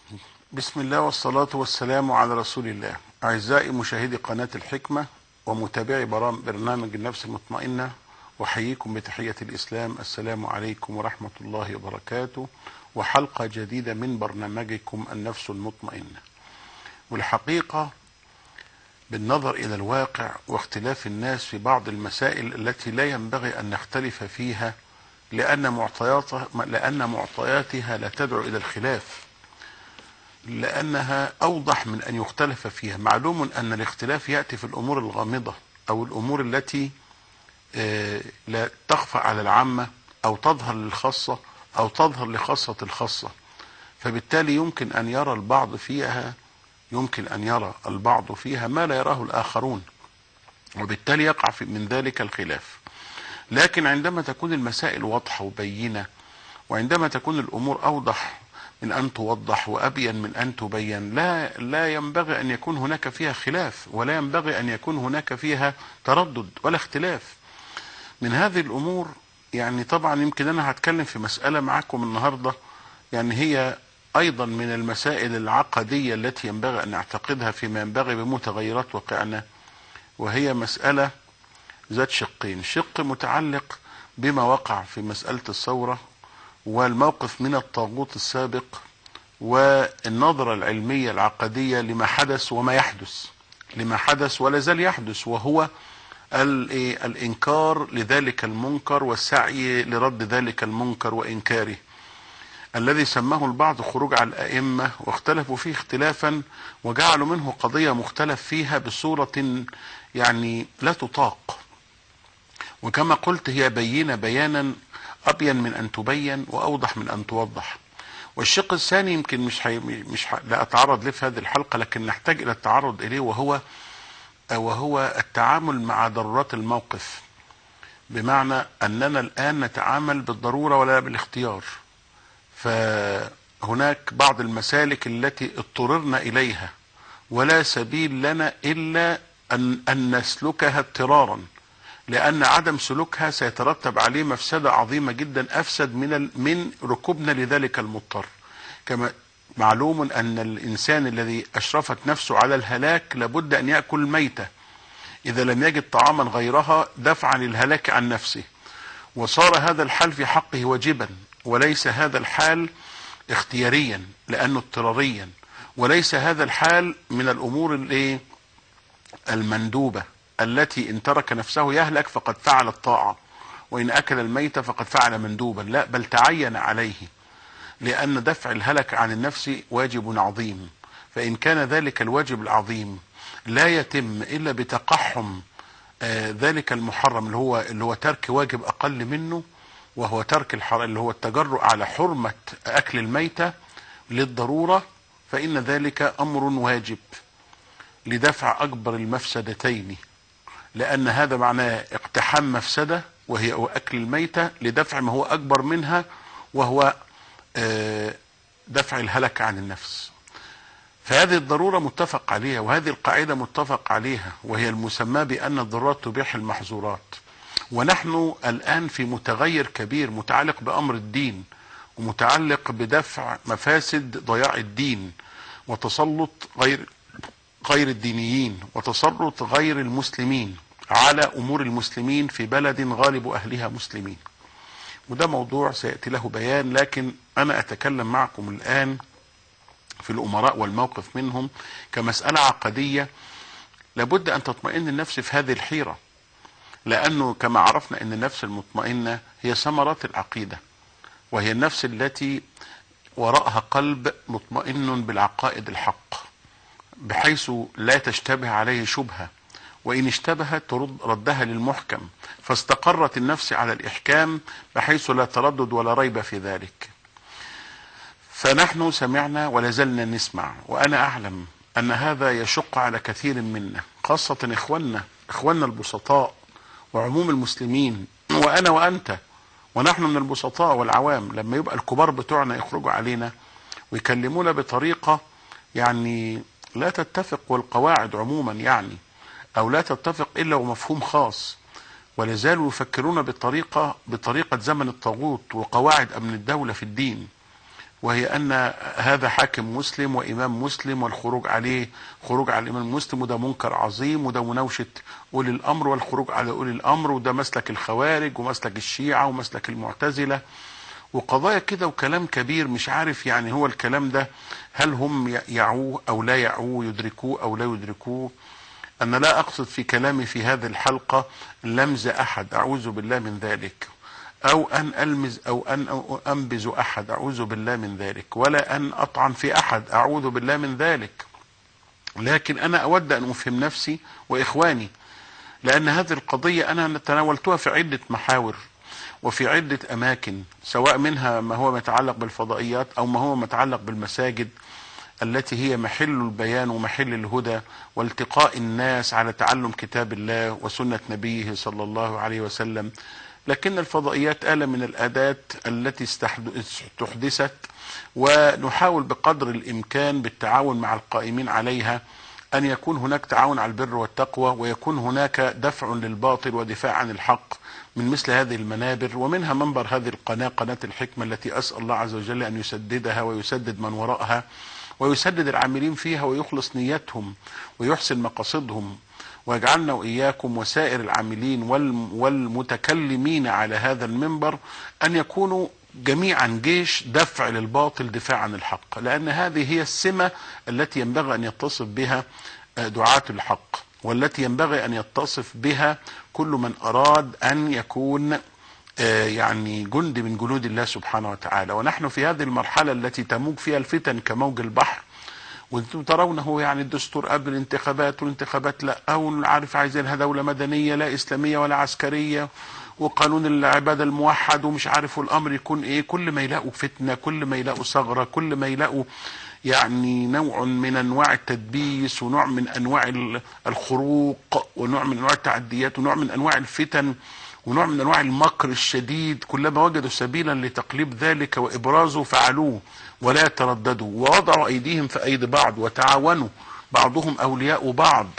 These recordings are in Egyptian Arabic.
بسم الله والصلاة والسلام على رسول الله أعزائي مشاهدي قناة الحكمة ومتابعي برام- برنامج النفس المطمئنة أحييكم بتحية الإسلام السلام عليكم ورحمة الله وبركاته وحلقة جديدة من برنامجكم النفس المطمئنة والحقيقة بالنظر إلى الواقع واختلاف الناس في بعض المسائل التي لا ينبغي أن نختلف فيها لأن معطياتها لأن معطياتها لا تدعو إلى الخلاف لأنها أوضح من أن يختلف فيها معلوم أن الاختلاف يأتي في الأمور الغامضة أو الأمور التي آه، لا تخفى على العامة أو تظهر للخاصة أو تظهر لخاصة الخاصة فبالتالي يمكن أن يرى البعض فيها يمكن أن يرى البعض فيها ما لا يراه الآخرون وبالتالي يقع في من ذلك الخلاف لكن عندما تكون المسائل واضحة وبينة وعندما تكون الأمور أوضح من أن توضح وأبين من أن تبين لا لا ينبغي أن يكون هناك فيها خلاف ولا ينبغي أن يكون هناك فيها تردد ولا اختلاف من هذه الأمور يعني طبعا يمكن أنا هتكلم في مسألة معكم النهاردة يعني هي أيضا من المسائل العقدية التي ينبغي أن نعتقدها فيما ينبغي بمتغيرات واقعنا وهي مسألة ذات شقين شق متعلق بما وقع في مسألة الثورة والموقف من الطاغوت السابق والنظرة العلمية العقدية لما حدث وما يحدث لما حدث ولا زال يحدث وهو ال- إيه الإنكار لذلك المنكر والسعي لرد ذلك المنكر وإنكاره الذي سماه البعض خروج على الأئمة واختلفوا فيه اختلافا وجعلوا منه قضية مختلف فيها بصورة يعني لا تطاق وكما قلت هي بينة بيانا أبين من أن تبين وأوضح من أن توضح والشق الثاني يمكن مش حي... مش ح... لا أتعرض له في هذه الحلقة لكن نحتاج إلى التعرض إليه وهو وهو التعامل مع ضرورات الموقف بمعنى أننا الآن نتعامل بالضرورة ولا بالاختيار فهناك بعض المسالك التي اضطررنا إليها ولا سبيل لنا إلا أن, أن نسلكها اضطرارا لأن عدم سلوكها سيترتب عليه مفسدة عظيمة جدا أفسد من ال- من ركوبنا لذلك المضطر كما معلوم أن الإنسان الذي أشرفت نفسه على الهلاك لابد أن يأكل ميتة إذا لم يجد طعاما غيرها دفعا للهلاك عن نفسه وصار هذا الحال في حقه واجبا وليس هذا الحال اختياريا لأنه اضطراريا وليس هذا الحال من الأمور الايه المندوبة التي إن ترك نفسه يهلك فقد فعل الطاعة وإن أكل الميت فقد فعل مندوبا لا بل تعين عليه لأن دفع الهلك عن النفس واجب عظيم فإن كان ذلك الواجب العظيم لا يتم إلا بتقحم آه، ذلك المحرم اللي هو اللي هو ترك واجب أقل منه وهو ترك الحر اللي هو التجرؤ على حرمة أكل الميتة للضرورة فإن ذلك أمر واجب لدفع أكبر المفسدتين لأن هذا معناه اقتحام مفسدة وهي أكل الميتة لدفع ما هو أكبر منها وهو آه، دفع الهلك عن النفس فهذه الضرورة متفق عليها وهذه القاعدة متفق عليها وهي المسمى بأن الضرورات تبيح المحظورات ونحن الآن في متغير كبير متعلق بأمر الدين ومتعلق بدفع مفاسد ضياع الدين وتسلط غير غير الدينيين وتسلط غير المسلمين على امور المسلمين في بلد غالب اهلها مسلمين وده موضوع سياتي له بيان لكن انا اتكلم معكم الان في الامراء والموقف منهم كمساله عقديه لابد ان تطمئن النفس في هذه الحيره لانه كما عرفنا ان النفس المطمئنه هي ثمرات العقيده وهي النفس التي وراءها قلب مطمئن بالعقائد الحق بحيث لا تشتبه عليه شبهة وإن اشتبهت ترد ردها للمحكم فاستقرت النفس على الإحكام بحيث لا تردد ولا ريب في ذلك فنحن سمعنا ولازلنا نسمع وأنا أعلم أن هذا يشق على كثير منا خاصة إخواننا إخواننا البسطاء وعموم المسلمين وأنا وأنت ونحن من البسطاء والعوام لما يبقى الكبار بتوعنا يخرجوا علينا ويكلمونا بطريقة يعني لا تتفق والقواعد عموما يعني او لا تتفق الا ومفهوم خاص ولا زالوا يفكرون بطريقة بطريقة زمن الطاغوت وقواعد امن الدولة في الدين وهي ان هذا حاكم مسلم وامام مسلم والخروج عليه خروج على الامام المسلم وده منكر عظيم وده مناوشه اولي الامر والخروج على اولي الامر وده مسلك الخوارج ومسلك الشيعه ومسلك المعتزله وقضايا كده وكلام كبير مش عارف يعني هو الكلام ده هل هم يعوه او لا يعوه يدركوه او لا يدركوه انا لا اقصد في كلامي في هذه الحلقه لمز احد اعوذ بالله من ذلك او ان المز او ان أو انبز احد اعوذ بالله من ذلك ولا ان اطعن في احد اعوذ بالله من ذلك لكن انا اود ان افهم نفسي واخواني لان هذه القضيه انا تناولتها في عده محاور وفي عده اماكن سواء منها ما هو يتعلق بالفضائيات او ما هو يتعلق بالمساجد التي هي محل البيان ومحل الهدى والتقاء الناس على تعلم كتاب الله وسنه نبيه صلى الله عليه وسلم لكن الفضائيات آلة من الأداة التي استحدثت ونحاول بقدر الإمكان بالتعاون مع القائمين عليها أن يكون هناك تعاون على البر والتقوى ويكون هناك دفع للباطل ودفاع عن الحق من مثل هذه المنابر ومنها منبر هذه القناة قناة الحكمة التي أسأل الله عز وجل أن يسددها ويسدد من وراءها ويسدد العاملين فيها ويخلص نيتهم ويحسن مقاصدهم ويجعلنا وإياكم وسائر العاملين والمتكلمين على هذا المنبر أن يكونوا جميعا جيش دفع للباطل دفاع عن الحق لأن هذه هي السمة التي ينبغي أن يتصف بها دعاة الحق والتي ينبغي أن يتصف بها كل من أراد أن يكون يعني جند من جنود الله سبحانه وتعالى ونحن في هذه المرحلة التي تموج فيها الفتن كموج البحر وانتم ترونه يعني الدستور قبل الانتخابات والانتخابات لا او عارف عايزينها دوله مدنيه لا اسلاميه ولا عسكريه وقانون العباده الموحد ومش عارف الامر يكون ايه كل ما يلاقوا فتنه كل ما يلاقوا ثغره كل ما يلاقوا يعني نوع من انواع التدبيس ونوع من انواع الخروق ونوع من انواع التعديات ونوع من انواع الفتن ونوع من انواع المكر الشديد كلما وجدوا سبيلا لتقليب ذلك وابرازه فعلوه ولا يترددوا ووضعوا ايديهم في ايدي بعض وتعاونوا بعضهم اولياء بعض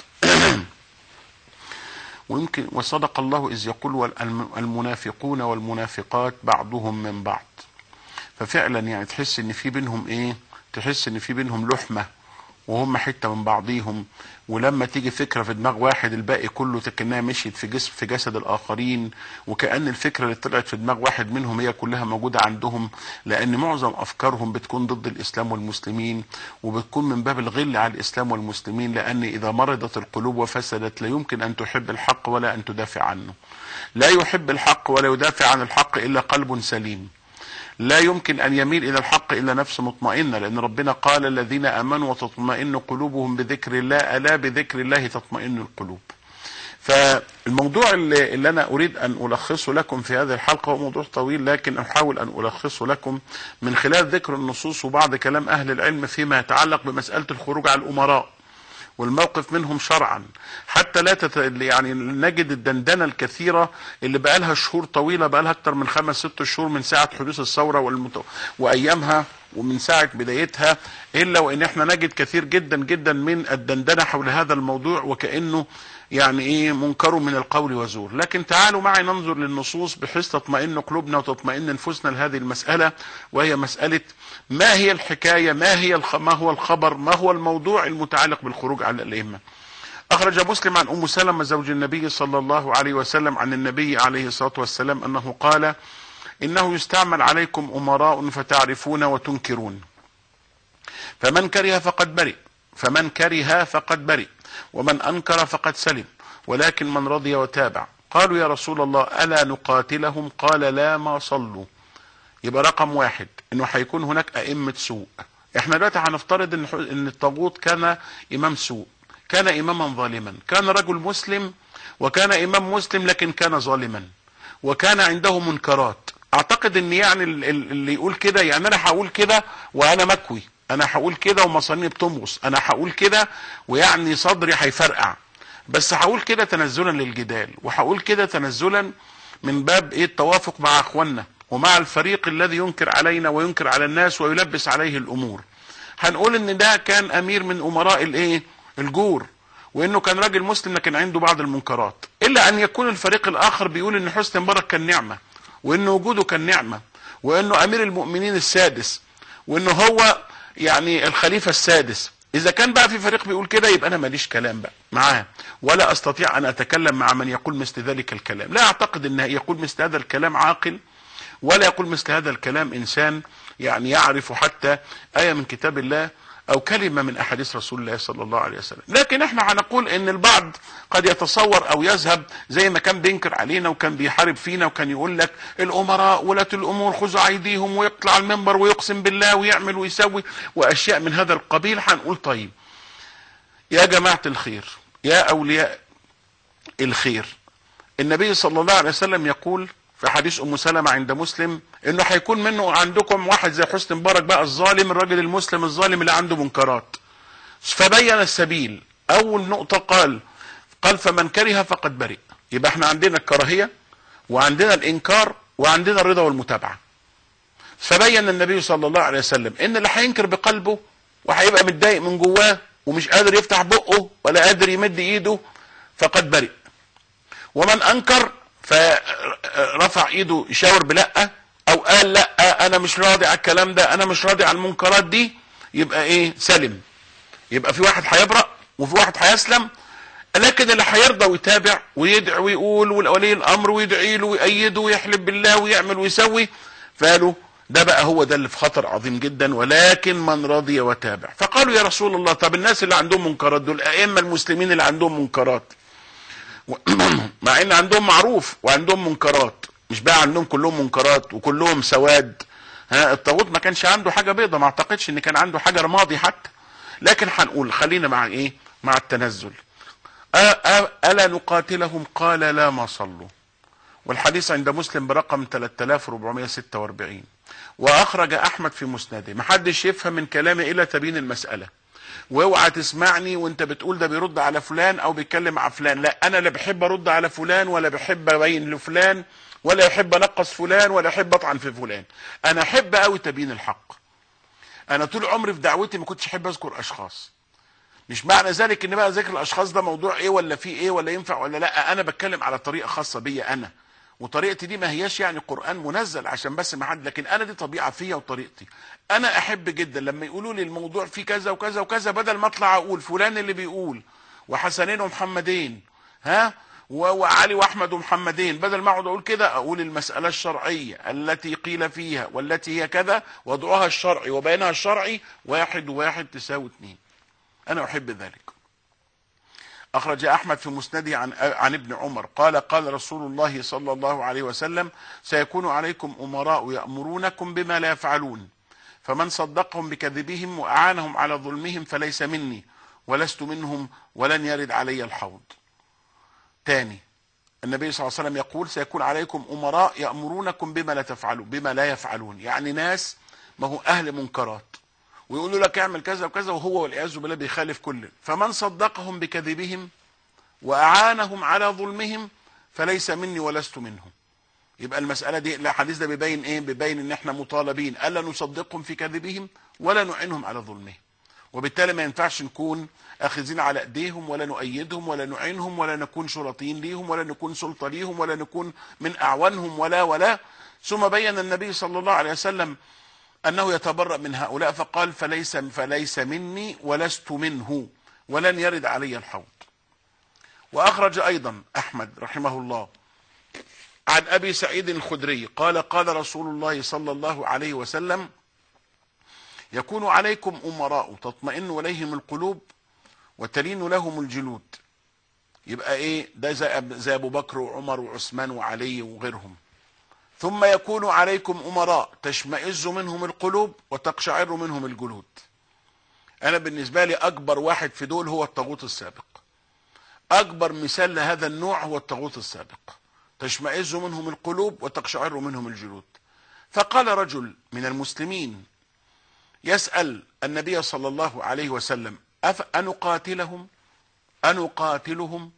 ويمكن وصدق الله اذ يقول المنافقون والمنافقات بعضهم من بعض ففعلا يعني تحس ان في بينهم ايه تحس ان في بينهم لحمه وهم حته من بعضيهم ولما تيجي فكره في دماغ واحد الباقي كله كانها مشيت في جسم في جسد الاخرين وكان الفكره اللي طلعت في دماغ واحد منهم هي كلها موجوده عندهم لان معظم افكارهم بتكون ضد الاسلام والمسلمين وبتكون من باب الغل على الاسلام والمسلمين لان اذا مرضت القلوب وفسدت لا يمكن ان تحب الحق ولا ان تدافع عنه لا يحب الحق ولا يدافع عن الحق الا قلب سليم لا يمكن ان يميل الى الحق الا نفس مطمئنه لان ربنا قال الذين امنوا وتطمئن قلوبهم بذكر الله الا بذكر الله تطمئن القلوب فالموضوع اللي, اللي انا اريد ان الخصه لكم في هذه الحلقه هو موضوع طويل لكن احاول ان الخصه لكم من خلال ذكر النصوص وبعض كلام اهل العلم فيما يتعلق بمساله الخروج على الامراء والموقف منهم شرعا حتى لا تت... يعني نجد الدندنه الكثيره اللي بقى لها شهور طويله بقى لها اكثر من خمس ست شهور من ساعه حدوث الثوره والمت... وايامها ومن ساعه بدايتها الا وان احنا نجد كثير جدا جدا من الدندنه حول هذا الموضوع وكانه يعني ايه منكر من القول وزور لكن تعالوا معي ننظر للنصوص بحيث تطمئن قلوبنا وتطمئن نفوسنا لهذه المسألة وهي مسألة ما هي الحكاية ما هي الخ... ما هو الخبر ما هو الموضوع المتعلق بالخروج على الأئمة أخرج مسلم عن أم سلمة زوج النبي صلى الله عليه وسلم عن النبي عليه الصلاة والسلام أنه قال إنه يستعمل عليكم أمراء فتعرفون وتنكرون فمن كره فقد برئ فمن كره فقد برئ ومن أنكر فقد سلم ولكن من رضي وتابع قالوا يا رسول الله ألا نقاتلهم قال لا ما صلوا يبقى رقم واحد انه هيكون هناك ائمة سوء احنا دلوقتي هنفترض ان ان الطاغوت كان امام سوء كان اماما ظالما كان رجل مسلم وكان امام مسلم لكن كان ظالما وكان عنده منكرات اعتقد ان يعني اللي يقول كده يعني انا هقول كده وانا مكوي انا هقول كده ومصاني بتمغص انا هقول كده ويعني صدري هيفرقع بس هقول كده تنزلا للجدال وهقول كده تنزلا من باب ايه التوافق مع اخواننا ومع الفريق الذي ينكر علينا وينكر على الناس ويلبس عليه الامور هنقول ان ده كان امير من امراء الايه الجور وانه كان راجل مسلم لكن عنده بعض المنكرات الا ان يكون الفريق الاخر بيقول ان حسني مبارك كان نعمه وان وجوده كان نعمه وانه امير المؤمنين السادس وان هو يعني الخليفة السادس اذا كان بقى في فريق بيقول كده يبقى انا ماليش كلام بقى معاه ولا استطيع ان اتكلم مع من يقول مثل ذلك الكلام لا اعتقد ان يقول مثل هذا الكلام عاقل ولا يقول مثل هذا الكلام انسان يعني يعرف حتى آية من كتاب الله او كلمة من احاديث رسول الله صلى الله عليه وسلم لكن احنا هنقول ان البعض قد يتصور او يذهب زي ما كان بينكر علينا وكان بيحارب فينا وكان يقول لك الامراء ولاة الامور خذوا ايديهم ويطلع المنبر ويقسم بالله ويعمل ويسوي واشياء من هذا القبيل هنقول طيب يا جماعة الخير يا اولياء الخير النبي صلى الله عليه وسلم يقول في حديث ام سلمة عند مسلم انه هيكون منه عندكم واحد زي حسن مبارك بقى الظالم الراجل المسلم الظالم اللي عنده منكرات فبين السبيل اول نقطة قال قال فمن كره فقد برئ يبقى احنا عندنا الكراهية وعندنا الانكار وعندنا الرضا والمتابعة فبين النبي صلى الله عليه وسلم ان اللي هينكر بقلبه وهيبقى متضايق من جواه ومش قادر يفتح بقه ولا قادر يمد ايده فقد برئ ومن انكر فرفع ايده يشاور بلأ او قال لا انا مش راضي على الكلام ده انا مش راضي على المنكرات دي يبقى ايه سلم يبقى في واحد هيبرأ وفي واحد هيسلم لكن اللي هيرضى ويتابع ويدعي ويقول ولي الامر ويدعي له ويأيده ويحلف بالله ويعمل ويسوي فقالوا ده بقى هو ده اللي في خطر عظيم جدا ولكن من رضي وتابع فقالوا يا رسول الله طب الناس اللي عندهم منكرات دول الائمه المسلمين اللي عندهم منكرات مع ان عندهم معروف وعندهم منكرات مش بقى عندهم كلهم منكرات وكلهم سواد ها الطاغوت ما كانش عنده حاجه بيضة ما اعتقدش ان كان عنده حاجه رمادي حتى لكن هنقول خلينا مع ايه مع التنزل الا نقاتلهم قال لا ما صلوا والحديث عند مسلم برقم 3446 واخرج احمد في مسنده محدش يفهم من كلامي الا تبين المساله واوعى تسمعني وانت بتقول ده بيرد على فلان او بيتكلم على فلان لا انا لا بحب ارد على فلان ولا بحب ابين لفلان ولا احب انقص فلان ولا احب اطعن في فلان انا احب قوي تبيين الحق انا طول عمري في دعوتي ما كنتش احب اذكر اشخاص مش معنى ذلك ان بقى ذكر الاشخاص ده موضوع ايه ولا في ايه ولا ينفع ولا لا انا بتكلم على طريقه خاصه بيا انا وطريقتي دي ما هياش يعني قرآن منزل عشان بس ما حد لكن انا دي طبيعة فيا وطريقتي انا احب جدا لما يقولوا لي الموضوع فيه كذا وكذا وكذا بدل ما اطلع اقول فلان اللي بيقول وحسنين ومحمدين ها وعلي واحمد ومحمدين بدل ما اقعد اقول كده اقول المسألة الشرعية التي قيل فيها والتي هي كذا وضعها الشرعي وبيانها الشرعي واحد وواحد تساوي اثنين انا احب ذلك أخرج أحمد في مسنده عن, عن ابن عمر قال قال رسول الله صلى الله عليه وسلم سيكون عليكم أمراء يأمرونكم بما لا يفعلون فمن صدقهم بكذبهم وأعانهم على ظلمهم فليس مني ولست منهم ولن يرد علي الحوض تاني النبي صلى الله عليه وسلم يقول سيكون عليكم أمراء يأمرونكم بما لا تفعلون بما لا يفعلون يعني ناس ما هو أهل منكرات ويقولوا لك اعمل كذا وكذا وهو والعياذ بالله بيخالف كل فمن صدقهم بكذبهم واعانهم على ظلمهم فليس مني ولست منهم يبقى المسألة دي الحديث ده بيبين ايه بيبين ان احنا مطالبين الا نصدقهم في كذبهم ولا نعينهم على ظلمهم وبالتالي ما ينفعش نكون اخذين على ايديهم ولا نؤيدهم ولا نعينهم ولا نكون شرطين ليهم ولا نكون سلطة ليهم ولا نكون من اعوانهم ولا ولا ثم بين النبي صلى الله عليه وسلم انه يتبرأ من هؤلاء فقال فليس فليس مني ولست منه ولن يرد علي الحوض واخرج ايضا احمد رحمه الله عن ابي سعيد الخدري قال قال رسول الله صلى الله عليه وسلم يكون عليكم امراء تطمئن اليهم القلوب وتلين لهم الجلود يبقى ايه ده زي ابو بكر وعمر وعثمان وعلي وغيرهم ثم يكون عليكم امراء تشمئز منهم القلوب وتقشعر منهم الجلود انا بالنسبه لي اكبر واحد في دول هو الطاغوت السابق اكبر مثال لهذا النوع هو الطاغوت السابق تشمئز منهم القلوب وتقشعر منهم الجلود فقال رجل من المسلمين يسأل النبي صلى الله عليه وسلم أنقاتلهم أنقاتلهم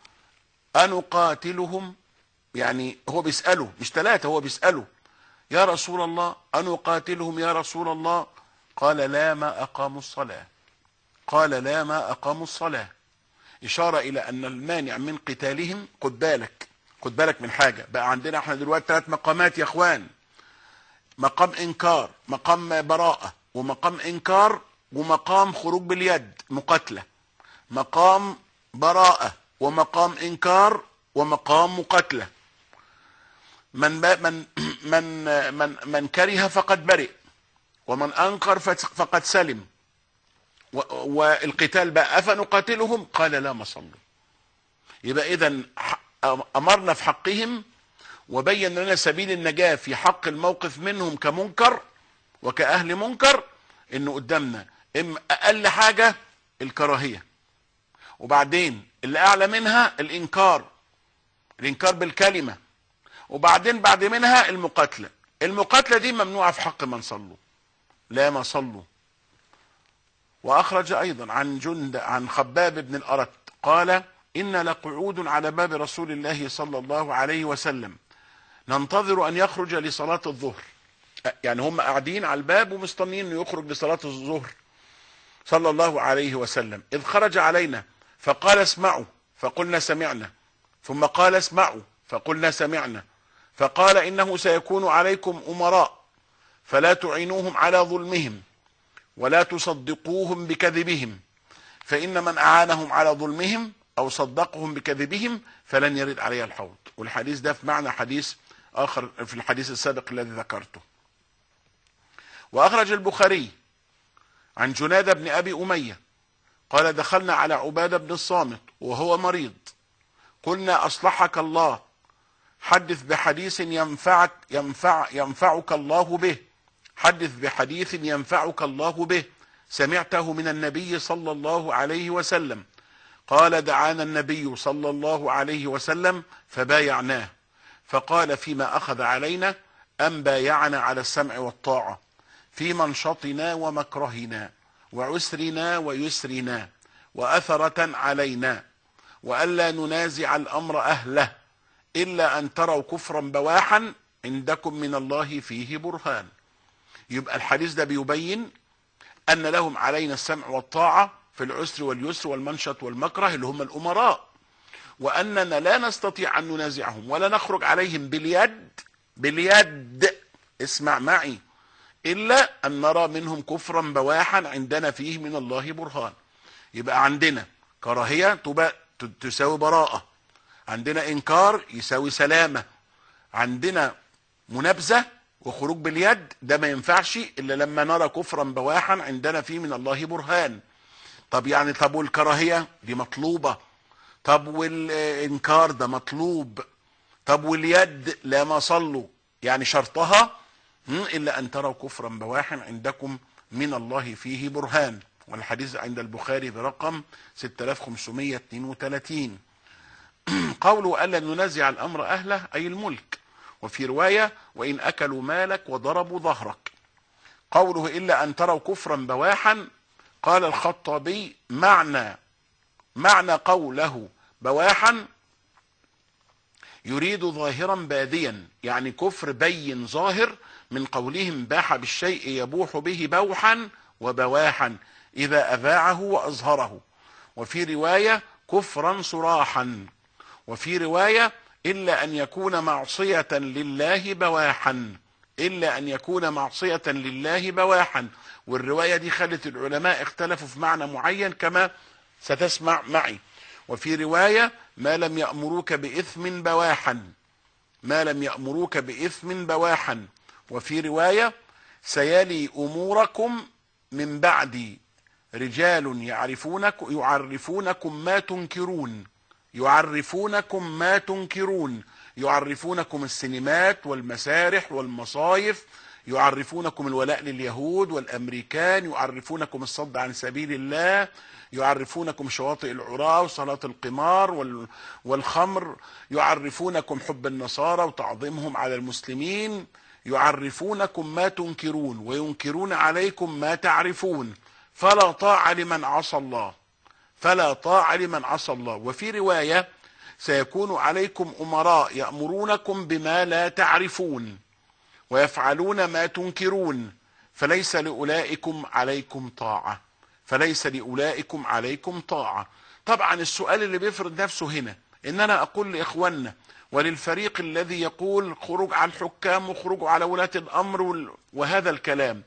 أنقاتلهم يعني هو بيسأله مش ثلاثة هو بيسأله يا رسول الله أنقاتلهم يا رسول الله قال لا ما أقاموا الصلاة قال لا ما أقاموا الصلاة إشارة إلى أن المانع من قتالهم خد بالك خد بالك من حاجة بقى عندنا احنا دلوقتي ثلاث مقامات يا اخوان مقام انكار مقام براءة ومقام انكار ومقام خروج باليد مقاتلة مقام براءة ومقام انكار ومقام مقاتلة من من من من من كره فقد برئ ومن انكر فقد سلم والقتال بقى افنقاتلهم قال لا ما صلوا يبقى اذا امرنا في حقهم وبين لنا سبيل النجاة في حق الموقف منهم كمنكر وكأهل منكر انه قدامنا اما اقل حاجة الكراهية وبعدين اللي اعلى منها الانكار الانكار بالكلمة وبعدين بعد منها المقاتلة المقاتلة دي ممنوعة في حق من صلوا لا ما صلوا واخرج ايضا عن جند عن خباب بن الارت قال ان لقعود على باب رسول الله صلى الله عليه وسلم ننتظر ان يخرج لصلاة الظهر يعني هم قاعدين على الباب ومستنيين انه يخرج لصلاة الظهر صلى الله عليه وسلم اذ خرج علينا فقال اسمعوا فقلنا سمعنا ثم قال اسمعوا فقلنا سمعنا فقال انه سيكون عليكم امراء فلا تعينوهم على ظلمهم ولا تصدقوهم بكذبهم فان من اعانهم على ظلمهم او صدقهم بكذبهم فلن يرد عليه الحوض والحديث ده في معنى حديث اخر في الحديث السابق الذي ذكرته واخرج البخاري عن جناد بن ابي اميه قال دخلنا على عباده بن الصامت وهو مريض قلنا اصلحك الله حدث بحديث ينفعك ينفع ينفعك الله به حدث بحديث ينفعك الله به سمعته من النبي صلى الله عليه وسلم قال دعانا النبي صلى الله عليه وسلم فبايعناه فقال فيما اخذ علينا ان بايعنا على السمع والطاعه في منشطنا ومكرهنا وعسرنا ويسرنا واثره علينا والا ننازع الامر اهله الا ان تروا كفرا بواحا عندكم من الله فيه برهان يبقى الحديث ده بيبين ان لهم علينا السمع والطاعه في العسر واليسر والمنشط والمكره اللي هم الامراء واننا لا نستطيع ان ننازعهم ولا نخرج عليهم باليد باليد اسمع معي الا ان نرى منهم كفرا بواحا عندنا فيه من الله برهان يبقى عندنا كراهيه تبقى تساوي براءه عندنا انكار يساوي سلامه عندنا منابذه وخروج باليد ده ما ينفعش الا لما نرى كفرا بواحا عندنا فيه من الله برهان طب يعني طب والكراهيه دي مطلوبه طب والانكار ده مطلوب طب واليد لا ما صلوا يعني شرطها الا ان تروا كفرا بواحا عندكم من الله فيه برهان والحديث عند البخاري برقم 6532 قوله الا ننازع الامر اهله اي الملك وفي روايه وان اكلوا مالك وضربوا ظهرك قوله الا ان تروا كفرا بواحا قال الخطابي معنى معنى قوله بواحا يريد ظاهرا باديا يعني كفر بين ظاهر من قولهم باح بالشيء يبوح به بوحا وبواحا اذا اذاعه واظهره وفي روايه كفرا صراحا وفي روايه الا ان يكون معصيه لله بواحا الا ان يكون معصيه لله بواحا والروايه دي خلت العلماء اختلفوا في معنى معين كما ستسمع معي وفي روايه ما لم يامروك باثم بواحا ما لم يامروك باثم بواحا وفي روايه سيلي اموركم من بعدي رجال يعرفونكم يعرفونكم ما تنكرون يعرفونكم ما تنكرون يعرفونكم السينمات والمسارح والمصايف يعرفونكم الولاء لليهود والامريكان يعرفونكم الصد عن سبيل الله يعرفونكم شواطئ العراة وصلاة القمار والخمر يعرفونكم حب النصارى وتعظيمهم على المسلمين يعرفونكم ما تنكرون وينكرون عليكم ما تعرفون فلا طاعة لمن عصى الله فلا طاعة لمن عصى الله وفي رواية سيكون عليكم أمراء يأمرونكم بما لا تعرفون ويفعلون ما تنكرون فليس لأولئكم عليكم طاعة فليس لأولئكم عليكم طاعة طبعا السؤال اللي بيفرض نفسه هنا ان انا اقول لاخواننا وللفريق الذي يقول خروج على الحكام وخروج على ولاة الامر وهذا الكلام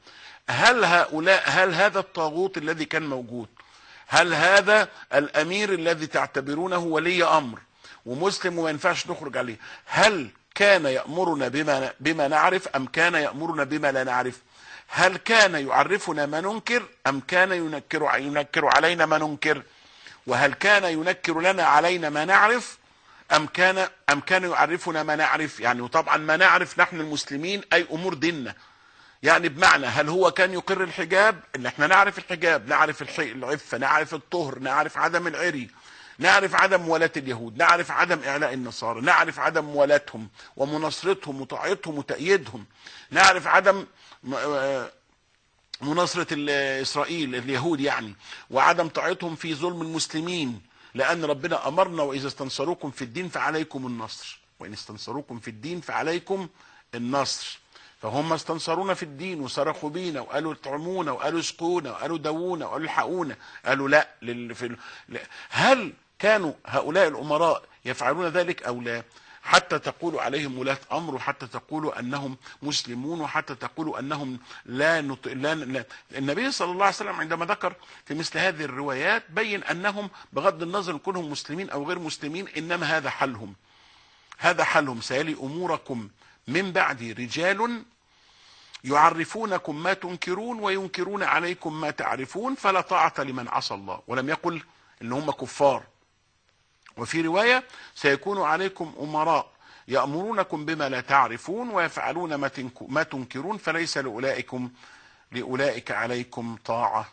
هل هؤلاء هل هذا الطاغوت الذي كان موجود هل هذا الامير الذي تعتبرونه ولي امر ومسلم وما ينفعش نخرج عليه هل كان يأمرنا بما بما نعرف ام كان يأمرنا بما لا نعرف هل كان يعرفنا ما ننكر ام كان ينكر ينكر علينا ما ننكر وهل كان ينكر لنا علينا ما نعرف ام كان ام كان يعرفنا ما نعرف يعني وطبعا ما نعرف نحن المسلمين اي امور ديننا يعني بمعنى هل هو كان يقر الحجاب ان احنا نعرف الحجاب نعرف الحي... العفة نعرف الطهر نعرف عدم العري نعرف عدم موالاة اليهود نعرف عدم إعلاء النصارى نعرف عدم موالاتهم ومناصرتهم وطاعتهم وتأييدهم نعرف عدم مناصرة إسرائيل اليهود يعني وعدم طاعتهم في ظلم المسلمين لأن ربنا أمرنا وإذا استنصروكم في الدين فعليكم النصر وإن استنصروكم في الدين فعليكم النصر فهم استنصرونا في الدين وصرخوا بينا وقالوا اطعمونا وقالوا اسقونا وقالوا دوونا وقالوا الحقونا قالوا لا لل... في... لا. هل كانوا هؤلاء الأمراء يفعلون ذلك أو لا حتى تقولوا عليهم ولاة أمر وحتى تقولوا أنهم مسلمون وحتى تقولوا أنهم لا, نط... لا... لا النبي صلى الله عليه وسلم عندما ذكر في مثل هذه الروايات بين أنهم بغض النظر كونهم مسلمين أو غير مسلمين إنما هذا حلهم هذا حلهم سيلي أموركم من بعد رجال يعرفونكم ما تنكرون وينكرون عليكم ما تعرفون فلا طاعة لمن عصى الله ولم يقل ان هم كفار وفي رواية سيكون عليكم أمراء يأمرونكم بما لا تعرفون ويفعلون ما تنكرون فليس لأولئكم لأولئك عليكم طاعة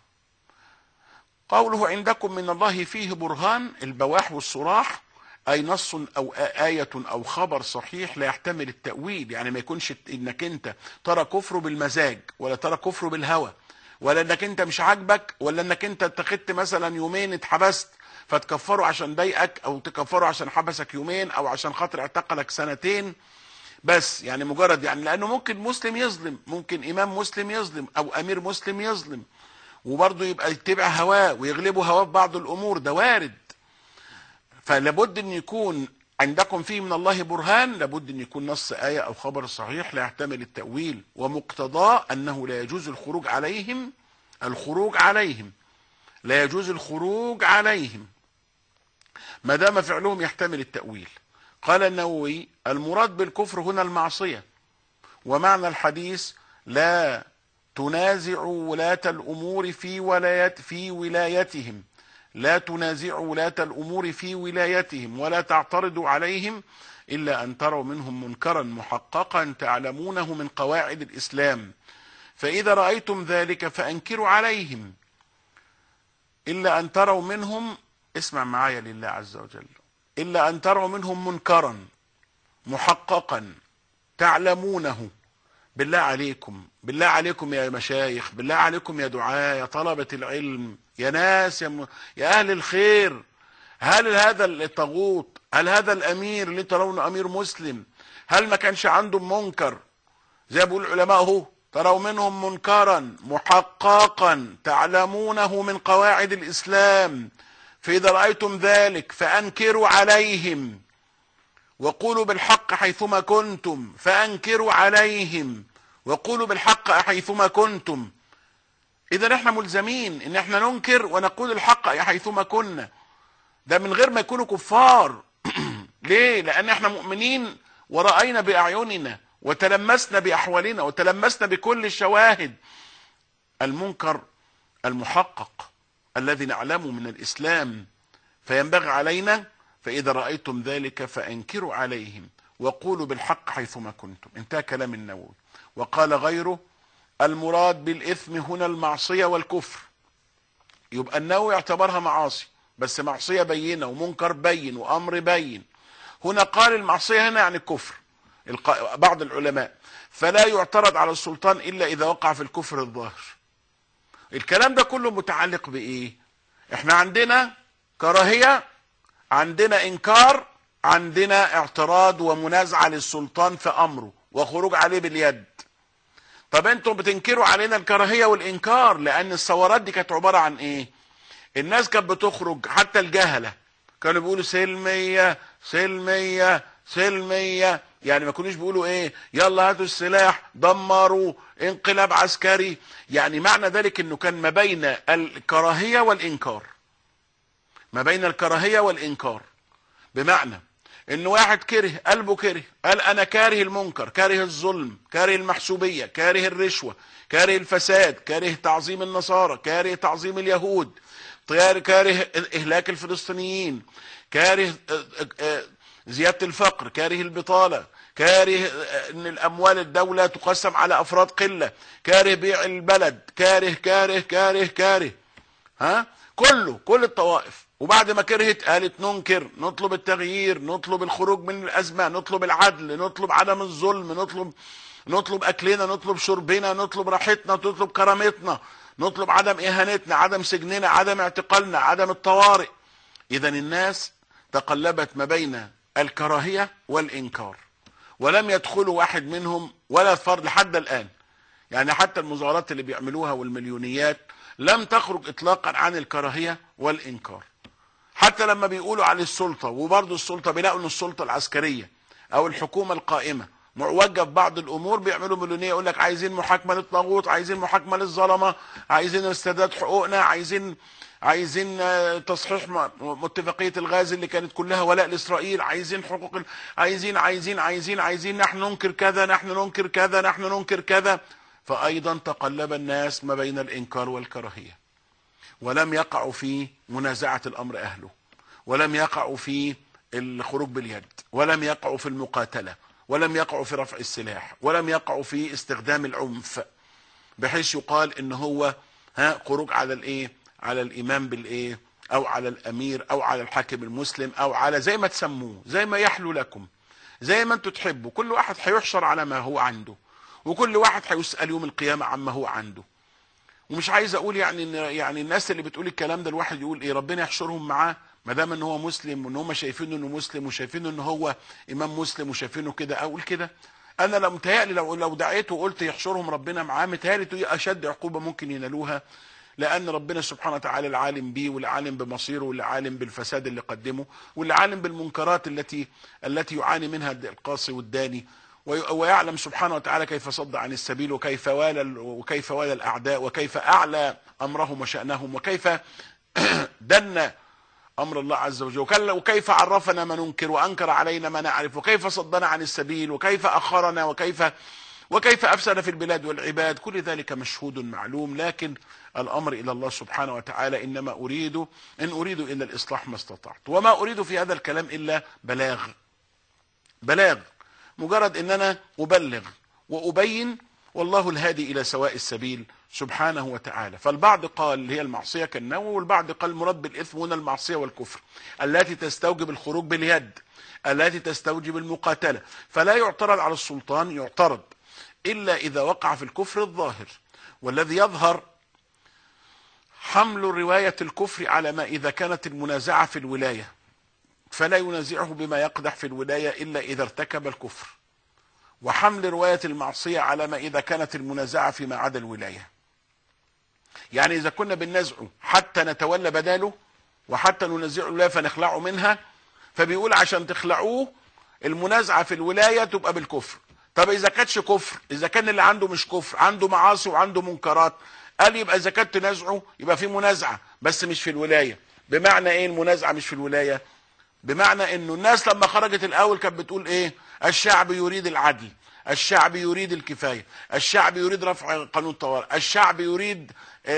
قوله عندكم من الله فيه برهان البواح والصراح اي نص او آية او خبر صحيح لا يحتمل التأويل يعني ما يكونش انك انت ترى كفره بالمزاج ولا ترى كفره بالهوى ولا انك انت مش عاجبك ولا انك انت اتخذت مثلا يومين اتحبست فتكفره عشان ضايقك او تكفره عشان حبسك يومين او عشان خاطر اعتقلك سنتين بس يعني مجرد يعني لانه ممكن مسلم يظلم ممكن امام مسلم يظلم او امير مسلم يظلم وبرضه يبقى يتبع هواه ويغلبه هواه في بعض الامور ده وارد فلابد ان يكون عندكم فيه من الله برهان لابد ان يكون نص آية او خبر صحيح لا يحتمل التأويل ومقتضاه انه لا يجوز الخروج عليهم الخروج عليهم لا يجوز الخروج عليهم ما دام فعلهم يحتمل التأويل قال النووي المراد بالكفر هنا المعصية ومعنى الحديث لا تنازعوا ولاة الأمور في ولايات في ولايتهم لا تنازعوا ولاة الأمور في ولايتهم ولا تعترضوا عليهم إلا أن تروا منهم منكرا محققا تعلمونه من قواعد الإسلام فإذا رأيتم ذلك فأنكروا عليهم إلا أن تروا منهم اسمع معايا لله عز وجل إلا أن تروا منهم منكرا محققا تعلمونه بالله عليكم بالله عليكم يا مشايخ بالله عليكم يا دعاة يا طلبة العلم يا ناس يا, م... يا أهل الخير هل هذا الطاغوت هل هذا الأمير اللي ترونه أمير مسلم هل ما كانش عنده منكر زي ما بيقول العلماء اهو تروا منهم منكرا محققا تعلمونه من قواعد الإسلام فإذا رأيتم ذلك فأنكروا عليهم وقولوا بالحق حيثما كنتم فأنكروا عليهم وقولوا بالحق حيثما كنتم إذا احنا ملزمين إن احنا ننكر ونقول الحق حيثما كنا ده من غير ما يكونوا كفار ليه؟ لأن احنا مؤمنين ورأينا بأعيننا وتلمسنا بأحوالنا وتلمسنا بكل الشواهد المنكر المحقق الذي نعلمه من الإسلام فينبغي علينا فإذا رأيتم ذلك فأنكروا عليهم وقولوا بالحق حيثما كنتم انتهى كلام النووي وقال غيره المراد بالإثم هنا المعصية والكفر يبقى النووي اعتبرها معاصي بس معصية بينة ومنكر بين وأمر بين هنا قال المعصية هنا يعني الكفر بعض العلماء فلا يعترض على السلطان إلا إذا وقع في الكفر الظاهر الكلام ده كله متعلق بإيه احنا عندنا كراهية عندنا إنكار عندنا اعتراض ومنازعة للسلطان في أمره وخروج عليه باليد طب انتم بتنكروا علينا الكراهية والإنكار لأن الثورات دي كانت عبارة عن إيه الناس كانت بتخرج حتى الجهلة كانوا بيقولوا سلمية سلمية سلمية يعني ما كانوش بيقولوا ايه يلا هاتوا السلاح دمروا انقلاب عسكري يعني معنى ذلك انه كان ما بين الكراهية والانكار ما بين الكراهية والانكار بمعنى ان واحد كره قلبه كره قال انا كاره المنكر كاره الظلم كاره المحسوبية كاره الرشوة كاره الفساد كاره تعظيم النصارى كاره تعظيم اليهود كاره اهلاك الفلسطينيين كاره زيادة الفقر كاره البطالة كاره ان الاموال الدولة تقسم على افراد قلة كاره بيع البلد كاره كاره كاره كاره ها كله كل الطوائف وبعد ما كرهت قالت ننكر نطلب التغيير نطلب الخروج من الازمة نطلب العدل نطلب عدم الظلم نطلب نطلب اكلنا نطلب شربنا نطلب راحتنا نطلب كرامتنا نطلب عدم اهانتنا عدم سجننا عدم اعتقالنا عدم الطوارئ اذا الناس تقلبت ما بين الكراهية والانكار ولم يدخلوا واحد منهم ولا فرد لحد الان يعني حتى المظاهرات اللي بيعملوها والمليونيات لم تخرج اطلاقا عن الكراهية والانكار حتى لما بيقولوا عن السلطة وبرضه السلطة بيلاقوا ان السلطة العسكرية او الحكومة القائمة معوجة في بعض الامور بيعملوا مليونية يقول لك عايزين محاكمة للطاغوت عايزين محاكمة للظلمة عايزين استرداد حقوقنا عايزين عايزين تصحيح متفقية الغاز اللي كانت كلها ولاء لإسرائيل عايزين حقوق عايزين عايزين عايزين عايزين نحن ننكر كذا نحن ننكر كذا نحن ننكر كذا فأيضا تقلب الناس ما بين الإنكار والكراهية ولم يقعوا في منازعة الأمر أهله ولم يقعوا في الخروج باليد ولم يقعوا في المقاتلة ولم يقعوا في رفع السلاح ولم يقعوا في استخدام العنف بحيث يقال ان هو ها خروج على الايه على الامام بالايه او على الامير او على الحاكم المسلم او على زي ما تسموه زي ما يحلو لكم زي ما انتوا تحبوا كل واحد هيحشر على ما هو عنده وكل واحد هيسال يوم القيامه عما هو عنده ومش عايز اقول يعني ان يعني الناس اللي بتقول الكلام ده الواحد يقول ايه ربنا يحشرهم معاه ما دام ان هو مسلم وان هم شايفينه انه مسلم وشايفينه ان هو امام مسلم وشايفينه كده اقول كده انا لو متهيألي لو لو دعيت وقلت يحشرهم ربنا معاه متهيألي دي اشد عقوبه ممكن ينالوها لان ربنا سبحانه وتعالى العالم بيه والعالم بمصيره والعالم بالفساد اللي قدمه والعالم بالمنكرات التي التي يعاني منها القاصي والداني ويعلم سبحانه وتعالى كيف صد عن السبيل وكيف والى وكيف والى الاعداء وكيف اعلى امرهم وشانهم وكيف دن امر الله عز وجل وكيف عرفنا ما ننكر وانكر علينا ما نعرف وكيف صدنا عن السبيل وكيف اخرنا وكيف وكيف افسد في البلاد والعباد كل ذلك مشهود معلوم لكن الامر الى الله سبحانه وتعالى انما اريد ان اريد الا الاصلاح ما استطعت وما اريد في هذا الكلام الا بلاغ بلاغ مجرد ان انا ابلغ وابين والله الهادي الى سواء السبيل سبحانه وتعالى فالبعض قال هي المعصية كالنوم والبعض قال مراد بالإثم هنا المعصية والكفر التي تستوجب الخروج باليد التي تستوجب المقاتلة فلا يعترض على السلطان يعترض إلا إذا وقع في الكفر الظاهر والذي يظهر حمل رواية الكفر على ما إذا كانت المنازعة في الولاية فلا ينازعه بما يقدح في الولاية إلا إذا ارتكب الكفر وحمل رواية المعصية على ما إذا كانت المنازعة فيما عدا الولاية يعني إذا كنا بننازعه حتى نتولى بداله وحتى ننازعه الولاية فنخلعه منها فبيقول عشان تخلعوه المنازعة في الولاية تبقى بالكفر طب إذا كانتش كفر إذا كان اللي عنده مش كفر عنده معاصي وعنده منكرات قال يبقى إذا كانت تنازعه يبقى في منازعة بس مش في الولاية بمعنى إيه المنازعة مش في الولاية بمعنى إنه الناس لما خرجت الأول كانت بتقول إيه الشعب يريد العدل الشعب يريد الكفاية الشعب يريد رفع قانون الطوارئ الشعب يريد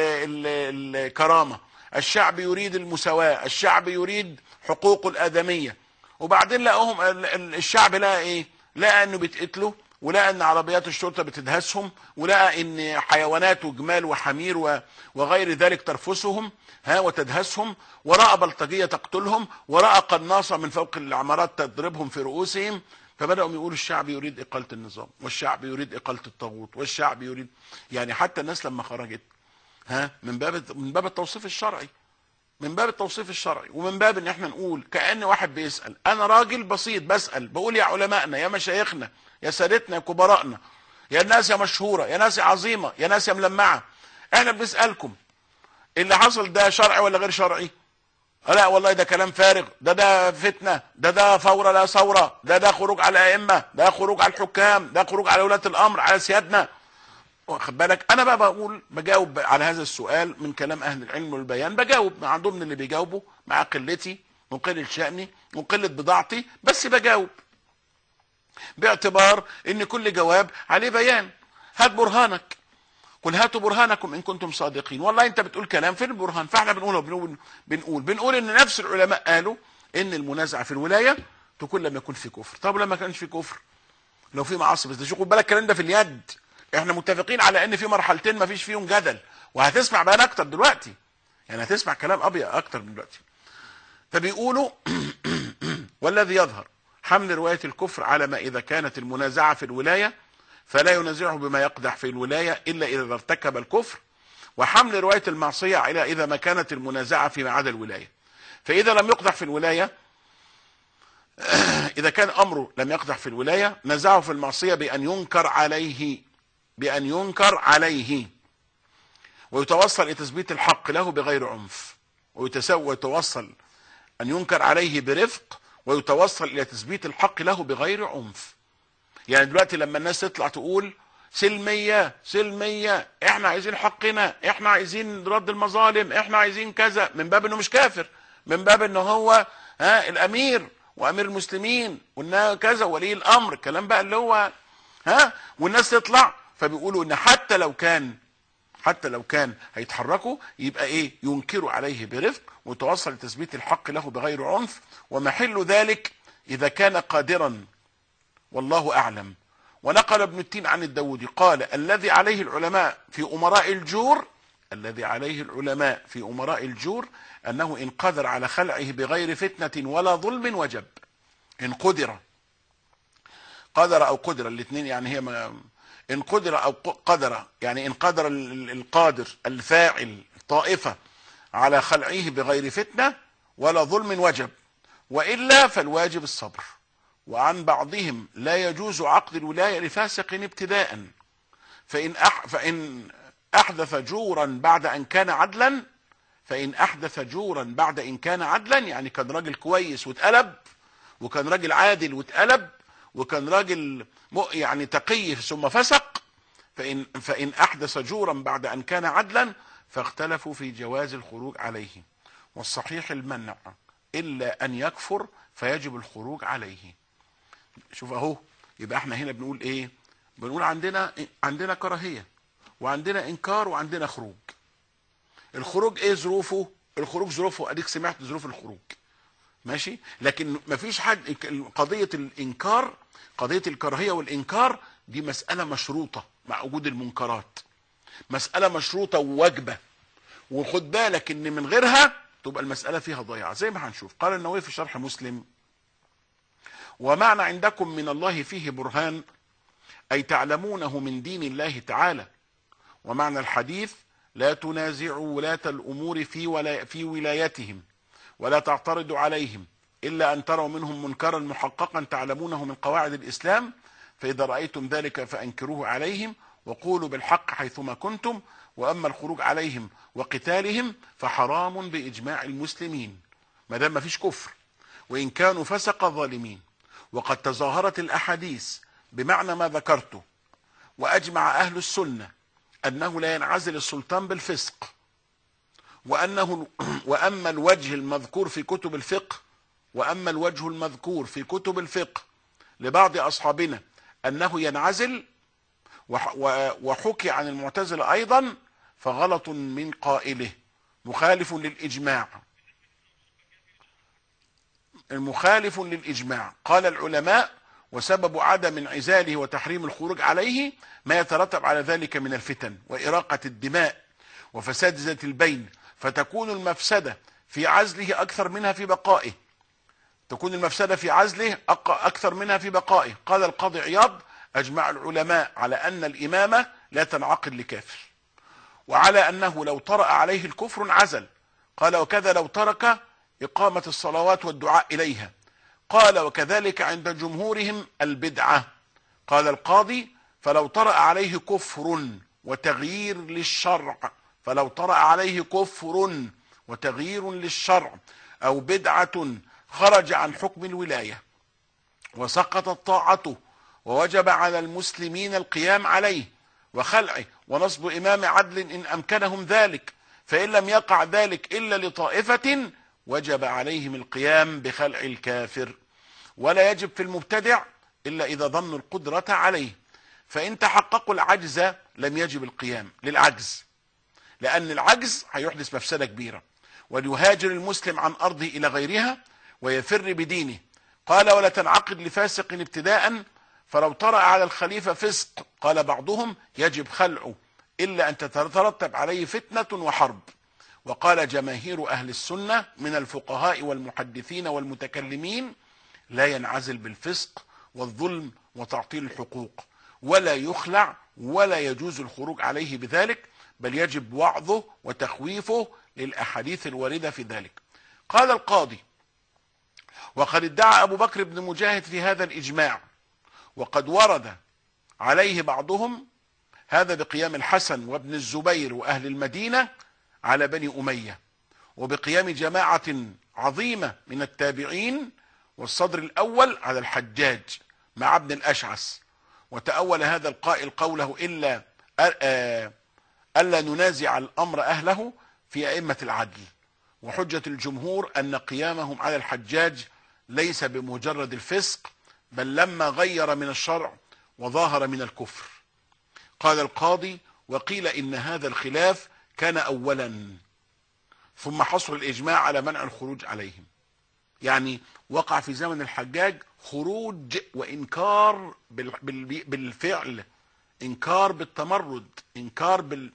الكرامة الشعب يريد المساواة الشعب يريد حقوق الآدمية وبعدين لقوهم الشعب لقى ايه لقى انه بيتقتلوا ولقى ان عربيات الشرطة بتدهسهم ولقى ان حيوانات وجمال وحمير وغير ذلك ترفسهم ها وتدهسهم ورأى بلطجية تقتلهم ورأى قناصة من فوق العمارات تضربهم في رؤوسهم فبدأوا يقولوا الشعب يريد إقالة النظام والشعب يريد إقالة الطاغوت والشعب يريد يعني حتى الناس لما خرجت ها من باب من باب التوصيف الشرعي من باب التوصيف الشرعي ومن باب ان احنا نقول كأن واحد بيسأل انا راجل بسيط بسأل بقول يا علمائنا يا مشايخنا يا سادتنا يا كبراءنا يا ناس يا مشهورة يا ناس يا عظيمة يا ناس يا ملمعة احنا بنسألكم اللي حصل ده شرعي ولا غير شرعي لا والله ده كلام فارغ ده ده فتنه ده ده ثوره لا ثوره ده ده خروج على الائمه ده خروج على الحكام ده خروج على ولاة الامر على سيادنا واخد بالك انا بقى بقول بجاوب على هذا السؤال من كلام اهل العلم والبيان بجاوب مع ضمن اللي بيجاوبوا مع قلتي وقله شاني وقله بضاعتي بس بجاوب باعتبار ان كل جواب عليه بيان هات برهانك قل هاتوا برهانكم ان كنتم صادقين والله انت بتقول كلام فين البرهان فاحنا بنقول بنقول بنقول بنقول ان نفس العلماء قالوا ان المنازعه في الولايه تكون لما يكون في كفر طب لما كانش في كفر لو في معاصي بس خد بالك الكلام ده في اليد احنا متفقين على ان في مرحلتين ما فيش فيهم جدل وهتسمع بيان اكتر دلوقتي يعني هتسمع كلام ابيض اكتر دلوقتي فبيقولوا والذي يظهر حمل روايه الكفر على ما اذا كانت المنازعه في الولايه فلا ينازعه بما يقدح في الولايه الا اذا ارتكب الكفر وحمل روايه المعصيه على اذا ما كانت المنازعه فيما عدا الولايه فاذا لم يقدح في الولايه اذا كان امره لم يقدح في الولايه نزعه في المعصيه بان ينكر عليه بان ينكر عليه ويتوصل الى تثبيت الحق له بغير عنف ويتوصل ان ينكر عليه برفق ويتوصل الى تثبيت الحق له بغير عنف يعني دلوقتي لما الناس تطلع تقول سلمية سلمية احنا عايزين حقنا احنا عايزين رد المظالم احنا عايزين كذا من باب انه مش كافر من باب انه هو ها الامير وامير المسلمين وانه كذا ولي الامر الكلام بقى اللي هو ها والناس تطلع فبيقولوا ان حتى لو كان حتى لو كان هيتحركوا يبقى ايه ينكروا عليه برفق وتوصل لتثبيت الحق له بغير عنف ومحل ذلك اذا كان قادرا والله اعلم ونقل ابن التين عن الداودي قال الذي عليه العلماء في امراء الجور الذي عليه العلماء في امراء الجور انه ان قدر على خلعه بغير فتنه ولا ظلم وجب ان قدر قدر او قدر الاثنين يعني هي ما ان قدر او قدر يعني ان قدر القادر الفاعل طائفه على خلعه بغير فتنه ولا ظلم وجب والا فالواجب الصبر وعن بعضهم لا يجوز عقد الولايه لفاسق ابتداء فان أح فان احدث جورا بعد ان كان عدلا فان احدث جورا بعد ان كان عدلا يعني كان راجل كويس واتقلب وكان راجل عادل واتقلب وكان راجل يعني تقي ثم فسق فإن, فإن أحدث جورا بعد أن كان عدلا فاختلفوا في جواز الخروج عليه والصحيح المنع إلا أن يكفر فيجب الخروج عليه شوف أهو يبقى احنا هنا بنقول إيه بنقول عندنا عندنا كراهية وعندنا إنكار وعندنا خروج الخروج إيه ظروفه الخروج ظروفه أديك سمعت ظروف الخروج ماشي لكن مفيش حد قضية الإنكار قضية الكراهية والإنكار دي مسألة مشروطة مع وجود المنكرات مسألة مشروطة وواجبة وخد بالك ان من غيرها تبقى المسألة فيها ضياع زي ما هنشوف قال النووي في شرح مسلم ومعنى عندكم من الله فيه برهان أي تعلمونه من دين الله تعالى ومعنى الحديث لا تنازعوا ولاة الأمور في, ولا في ولايتهم ولا تعترضوا عليهم إلا أن تروا منهم منكرا محققا تعلمونه من قواعد الإسلام فإذا رأيتم ذلك فأنكروه عليهم وقولوا بالحق حيثما كنتم وأما الخروج عليهم وقتالهم فحرام بإجماع المسلمين ما دام ما فيش كفر وإن كانوا فسق ظالمين وقد تظاهرت الأحاديث بمعنى ما ذكرته وأجمع أهل السنة أنه لا ينعزل السلطان بالفسق وأنه وأما الوجه المذكور في كتب الفقه وأما الوجه المذكور في كتب الفقه لبعض أصحابنا أنه ينعزل وحكي عن المعتزلة أيضا فغلط من قائله مخالف للإجماع المخالف للإجماع قال العلماء وسبب عدم انعزاله وتحريم الخروج عليه ما يترتب على ذلك من الفتن وإراقة الدماء وفساد ذات البين فتكون المفسدة في عزله أكثر منها في بقائه تكون المفسدة في عزله أكثر منها في بقائه قال القاضي عياض أجمع العلماء على أن الإمامة لا تنعقد لكافر وعلى أنه لو طرأ عليه الكفر عزل قال وكذا لو ترك إقامة الصلوات والدعاء إليها قال وكذلك عند جمهورهم البدعة قال القاضي فلو طرأ عليه كفر وتغيير للشرع فلو طرأ عليه كفر وتغيير للشرع او بدعة خرج عن حكم الولاية وسقطت طاعته ووجب على المسلمين القيام عليه وخلعه ونصب امام عدل ان امكنهم ذلك فان لم يقع ذلك الا لطائفة وجب عليهم القيام بخلع الكافر ولا يجب في المبتدع الا اذا ظنوا القدرة عليه فان تحققوا العجز لم يجب القيام للعجز لان العجز هيحدث مفسدة كبيرة وليهاجر المسلم عن ارضه الى غيرها ويفر بدينه قال ولا تنعقد لفاسق ابتداء فلو طرأ على الخليفة فسق قال بعضهم يجب خلعه إلا أن تترتب عليه فتنة وحرب وقال جماهير أهل السنة من الفقهاء والمحدثين والمتكلمين لا ينعزل بالفسق والظلم وتعطيل الحقوق ولا يخلع ولا يجوز الخروج عليه بذلك بل يجب وعظه وتخويفه للأحاديث الواردة في ذلك قال القاضي وقد ادعى أبو بكر بن مجاهد في هذا الإجماع وقد ورد عليه بعضهم هذا بقيام الحسن وابن الزبير وأهل المدينة على بني أمية وبقيام جماعة عظيمة من التابعين والصدر الأول على الحجاج مع ابن الأشعث وتأول هذا القائل قوله إلا ألا ننازع الأمر أهله في أئمة العدل وحجة الجمهور أن قيامهم على الحجاج ليس بمجرد الفسق بل لما غير من الشرع وظاهر من الكفر قال القاضي وقيل إن هذا الخلاف كان أولا ثم حصر الإجماع على منع الخروج عليهم يعني وقع في زمن الحجاج خروج وإنكار بالفعل إنكار بالتمرد إنكار بال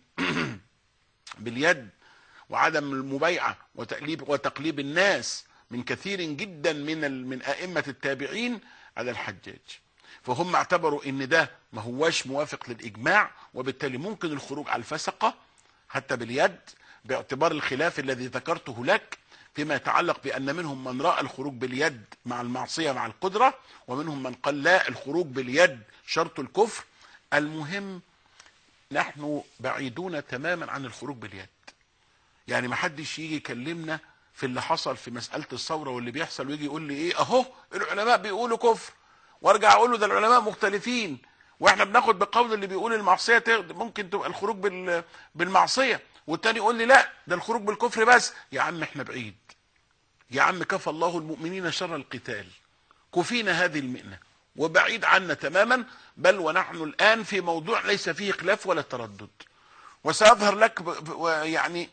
باليد وعدم المبايعة وتقليب وتقليب الناس من كثير جدا من من ائمه التابعين على الحجاج فهم اعتبروا ان ده ما هواش موافق للاجماع وبالتالي ممكن الخروج على الفسقه حتى باليد باعتبار الخلاف الذي ذكرته لك فيما يتعلق بان منهم من راى الخروج باليد مع المعصيه مع القدره ومنهم من قال لا الخروج باليد شرط الكفر المهم نحن بعيدون تماما عن الخروج باليد يعني ما حدش يجي يكلمنا في اللي حصل في مسألة الثورة واللي بيحصل ويجي يقول لي ايه اهو العلماء بيقولوا كفر وارجع اقول له ده العلماء مختلفين واحنا بناخد بقول اللي بيقول المعصية ممكن تبقى الخروج بال... بالمعصية والتاني يقول لي لا ده الخروج بالكفر بس يا عم احنا بعيد يا عم كفى الله المؤمنين شر القتال كفينا هذه المئنة وبعيد عنا تماما بل ونحن الآن في موضوع ليس فيه خلاف ولا تردد وسأظهر لك يعني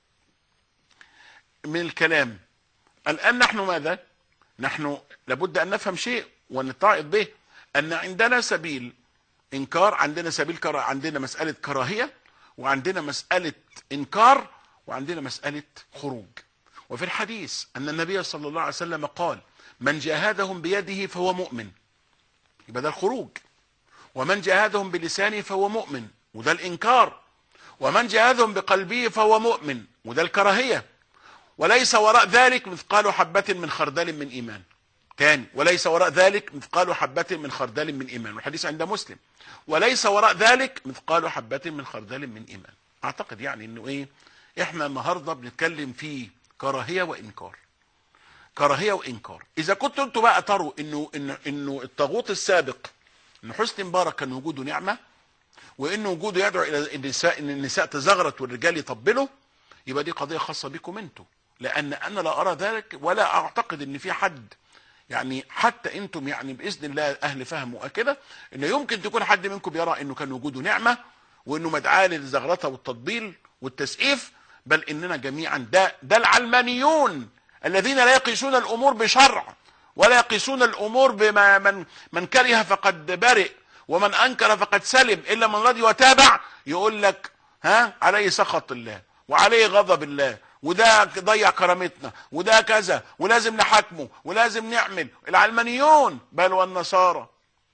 من الكلام الآن نحن ماذا نحن لابد أن نفهم شيء ونتعظ به أن عندنا سبيل إنكار عندنا سبيل كرا عندنا مسألة كراهية وعندنا مسألة إنكار وعندنا مسألة خروج وفي الحديث أن النبي صلى الله عليه وسلم قال من جاهدهم بيده فهو مؤمن يبقى ده الخروج ومن جاهدهم بلسانه فهو مؤمن وده الإنكار ومن جاهدهم بقلبه فهو مؤمن وده الكراهية وليس وراء ذلك مثقال حبة من خردل من إيمان تاني وليس وراء ذلك مثقال حبة من خردل من إيمان والحديث عند مسلم وليس وراء ذلك مثقال حبة من خردل من إيمان أعتقد يعني إنه إيه إحنا النهاردة بنتكلم في كراهية وإنكار كراهية وإنكار إذا كنتوا أنتوا بقى تروا إنه إنه إنه الطاغوت السابق إن حسني مبارك كان وجوده نعمة وإن وجوده يدعو إلى النساء إن النساء تزغرت والرجال يطبلوا يبقى دي قضية خاصة بكم أنتوا لان انا لا ارى ذلك ولا اعتقد ان في حد يعني حتى انتم يعني باذن الله اهل فهم وكده انه يمكن تكون حد منكم يرى انه كان وجوده نعمه وانه مدعاه للزغرطه والتطبيل والتسقيف بل اننا جميعا ده ده العلمانيون الذين لا يقيسون الامور بشرع ولا يقيسون الامور بما من من كره فقد برئ ومن انكر فقد سلم الا من رضي وتابع يقول لك ها عليه سخط الله وعليه غضب الله وده ضيع كرامتنا وده كذا ولازم نحاكمه ولازم نعمل العلمانيون بل والنصارى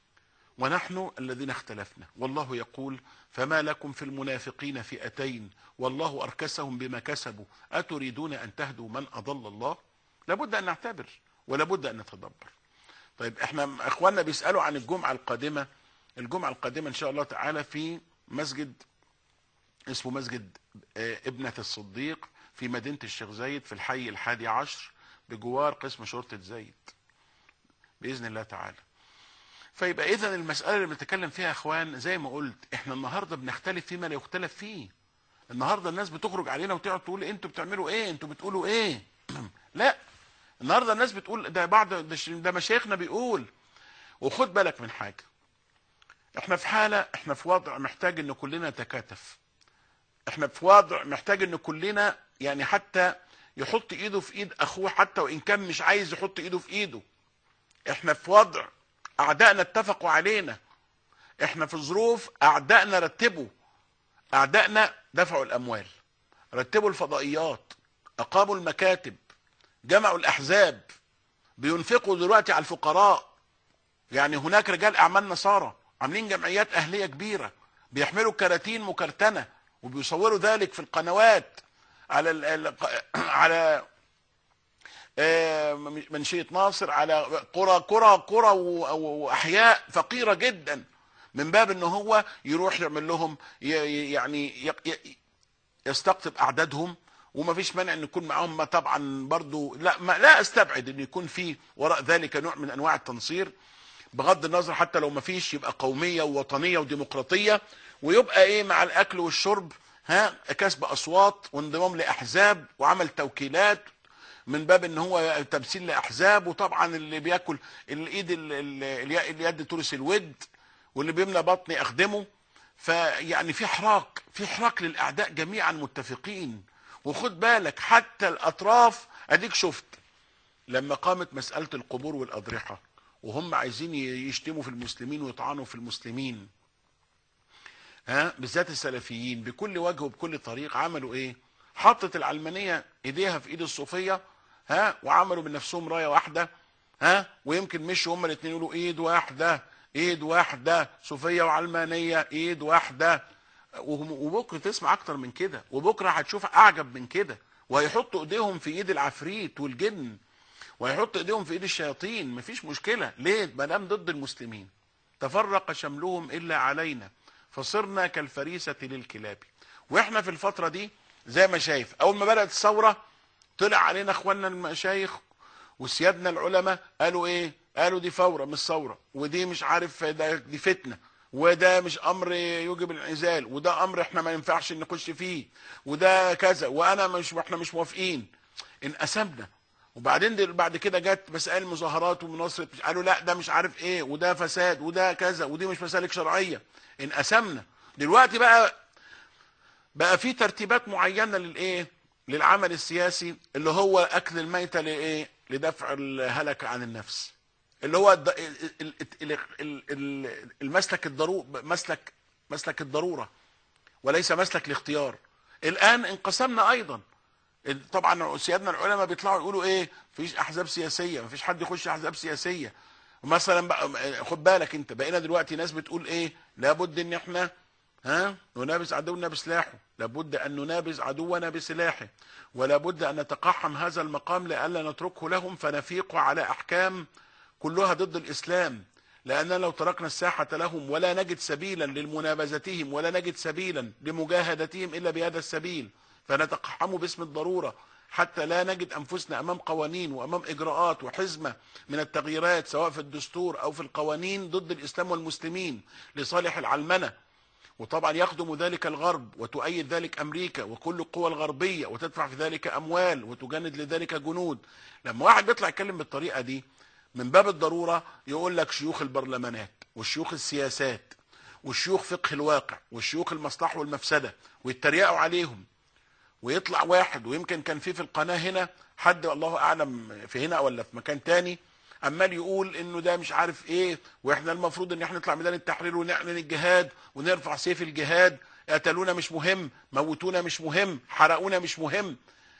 ونحن الذين اختلفنا والله يقول فما لكم في المنافقين فئتين والله أركسهم بما كسبوا أتريدون أن تهدوا من أضل الله لابد أن نعتبر ولابد أن نتدبر طيب احنا اخواننا بيسألوا عن الجمعة القادمة الجمعة القادمة ان شاء الله تعالى في مسجد اسمه مسجد ابنة الصديق في مدينة الشيخ زايد في الحي الحادي عشر بجوار قسم شرطة زايد بإذن الله تعالى فيبقى إذا المسألة اللي بنتكلم فيها يا إخوان زي ما قلت إحنا النهاردة بنختلف فيما لا يختلف فيه النهاردة الناس بتخرج علينا وتقعد تقول أنتوا بتعملوا إيه أنتوا بتقولوا إيه لا النهاردة الناس بتقول ده بعض ده, ش- ده مشايخنا بيقول وخد بالك من حاجة احنا في حالة احنا في وضع محتاج ان كلنا نتكاتف احنا في وضع محتاج ان كلنا يعني حتى يحط ايده في ايد اخوه حتى وان كان مش عايز يحط ايده في ايده احنا في وضع اعدائنا اتفقوا علينا احنا في ظروف اعدائنا رتبوا اعدائنا دفعوا الاموال رتبوا الفضائيات اقاموا المكاتب جمعوا الاحزاب بينفقوا دلوقتي على الفقراء يعني هناك رجال اعمال نصارى عاملين جمعيات اهليه كبيره بيحملوا كراتين مكرتنه وبيصوروا ذلك في القنوات على ال ال على آه، منشيه ناصر على قرى قرى قرى و- واحياء فقيره جدا من باب ان هو يروح يعمل لهم ي- ي- يعني ي- ي- يستقطب اعدادهم وما فيش مانع ان يكون معاهم ما طبعا برضو لا ما لا استبعد ان يكون في وراء ذلك نوع من انواع التنصير بغض النظر حتى لو ما فيش يبقى قوميه ووطنيه وديمقراطيه ويبقى ايه مع الاكل والشرب ها كسب اصوات وانضمام لاحزاب وعمل توكيلات من باب ان هو تمثيل لاحزاب وطبعا اللي بياكل الايد ال- ال- الي- اليد تورس الود واللي بيملى بطني اخدمه فيعني في حراك في حراك للاعداء جميعا متفقين وخد بالك حتى الاطراف اديك شفت لما قامت مساله القبور والاضرحه وهم عايزين يشتموا في المسلمين ويطعنوا في المسلمين ها بالذات السلفيين بكل وجه وبكل طريق عملوا ايه حطت العلمانيه ايديها في ايد الصوفيه ها وعملوا من نفسهم رايه واحده ها ويمكن مشوا هما الاثنين يقولوا ايد واحده ايد واحده صوفيه وعلمانيه ايد واحده وهم- وبكره تسمع اكتر من كده وبكره هتشوف اعجب من كده وهيحطوا ايديهم في ايد العفريت والجن وهيحط ايديهم في ايد الشياطين مفيش مشكله ليه ما دام ضد المسلمين تفرق شملهم الا علينا فصرنا كالفريسه للكلاب واحنا في الفتره دي زي ما شايف اول ما بدات الثوره طلع علينا اخواننا المشايخ وسيادنا العلماء قالوا ايه قالوا دي فوره مش ثوره ودي مش عارف ده دي فتنه وده مش امر يوجب الانعزال وده امر احنا ما ينفعش نخش فيه وده كذا وانا مش احنا مش موافقين انقسمنا وبعدين دل- بعد كده جت مسائل مظاهرات ومناصره مش- قالوا لا ده مش عارف ايه وده فساد وده كذا ودي مش مسالك شرعيه انقسمنا دلوقتي بقى بقى في ترتيبات معينه للايه للعمل السياسي اللي هو اكل الميته لايه لدفع الهلكه عن النفس اللي هو الد- ال- ال- ال- ال- ال- المسلك الضرو مسلك مسلك الضروره وليس مسلك الاختيار الان انقسمنا ايضا طبعا سيادنا العلماء بيطلعوا يقولوا ايه مفيش احزاب سياسيه مفيش حد يخش احزاب سياسيه مثلا بقى خد بالك انت بقينا دلوقتي ناس بتقول ايه لابد ان احنا ها ننابز عدونا بسلاحه لابد ان ننابز عدونا بسلاحه ولابد ان نتقحم هذا المقام لئلا نتركه لهم فنفيق على احكام كلها ضد الاسلام لاننا لو تركنا الساحه لهم ولا نجد سبيلا لمنابذتهم ولا نجد سبيلا لمجاهدتهم الا بهذا السبيل فنتقحم باسم الضروره حتى لا نجد انفسنا امام قوانين وامام اجراءات وحزمه من التغييرات سواء في الدستور او في القوانين ضد الاسلام والمسلمين لصالح العلمنه وطبعا يخدم ذلك الغرب وتؤيد ذلك امريكا وكل القوى الغربيه وتدفع في ذلك اموال وتجند لذلك جنود لما واحد بيطلع يتكلم بالطريقه دي من باب الضروره يقول لك شيوخ البرلمانات والشيوخ السياسات والشيوخ فقه الواقع والشيوخ المصلحه والمفسده ويتريقوا عليهم ويطلع واحد ويمكن كان في في القناه هنا حد الله اعلم في هنا ولا في مكان تاني عمال يقول انه ده مش عارف ايه واحنا المفروض ان احنا نطلع ميدان التحرير ونعلن الجهاد ونرفع سيف الجهاد قتلونا مش مهم موتونا مش مهم حرقونا مش مهم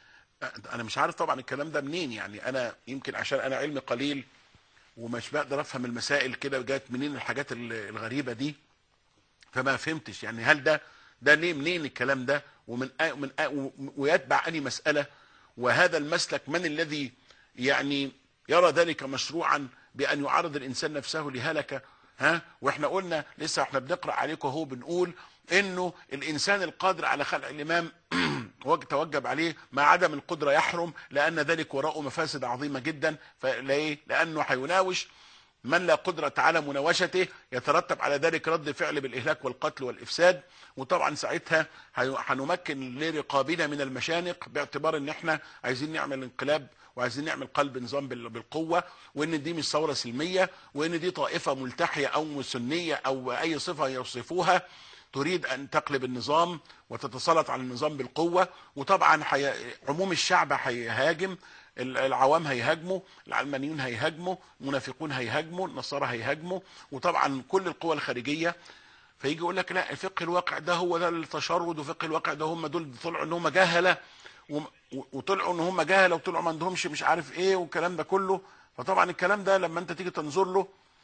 انا مش عارف طبعا الكلام ده منين يعني انا يمكن عشان انا علمي قليل ومش بقدر افهم المسائل كده جت منين الحاجات ال- الغريبه دي فما فهمتش يعني هل ده ده ليه منين الكلام ده ومن آ من آ ويتبع اني مساله وهذا المسلك من الذي يعني يرى ذلك مشروعا بان يعرض الانسان نفسه لهلكه ها واحنا قلنا لسه احنا بنقرا عليكم اهو بنقول انه الانسان القادر على خلع الامام وج- توجب عليه مع عدم القدره يحرم لان ذلك وراءه مفاسد عظيمه جدا فليه؟ لانه هيناوش من لا قدرة على مناوشته يترتب على ذلك رد فعل بالإهلاك والقتل والإفساد وطبعا ساعتها هي- هنمكن لرقابنا من المشانق باعتبار ان احنا عايزين نعمل انقلاب وعايزين نعمل قلب نظام بال- بالقوة وان دي مش ثورة سلمية وان دي طائفة ملتحية او سنية او اي صفة يوصفوها تريد ان تقلب النظام وتتسلط على النظام بالقوة وطبعا حي... عموم الشعب هيهاجم ال- العوام هيهاجموا العلمانيون هيهاجموا المنافقون هيهاجموا النصارى هيهاجموا وطبعا كل القوى الخارجية فيجي يقول لك لا فقه الواقع ده هو ده التشرد وفقه الواقع ده هم دول طلعوا ان هم جهله وم- و- وطلعوا ان هم جهله وطلعوا ما عندهمش مش عارف ايه والكلام ده كله فطبعا الكلام ده لما انت تيجي تنظر له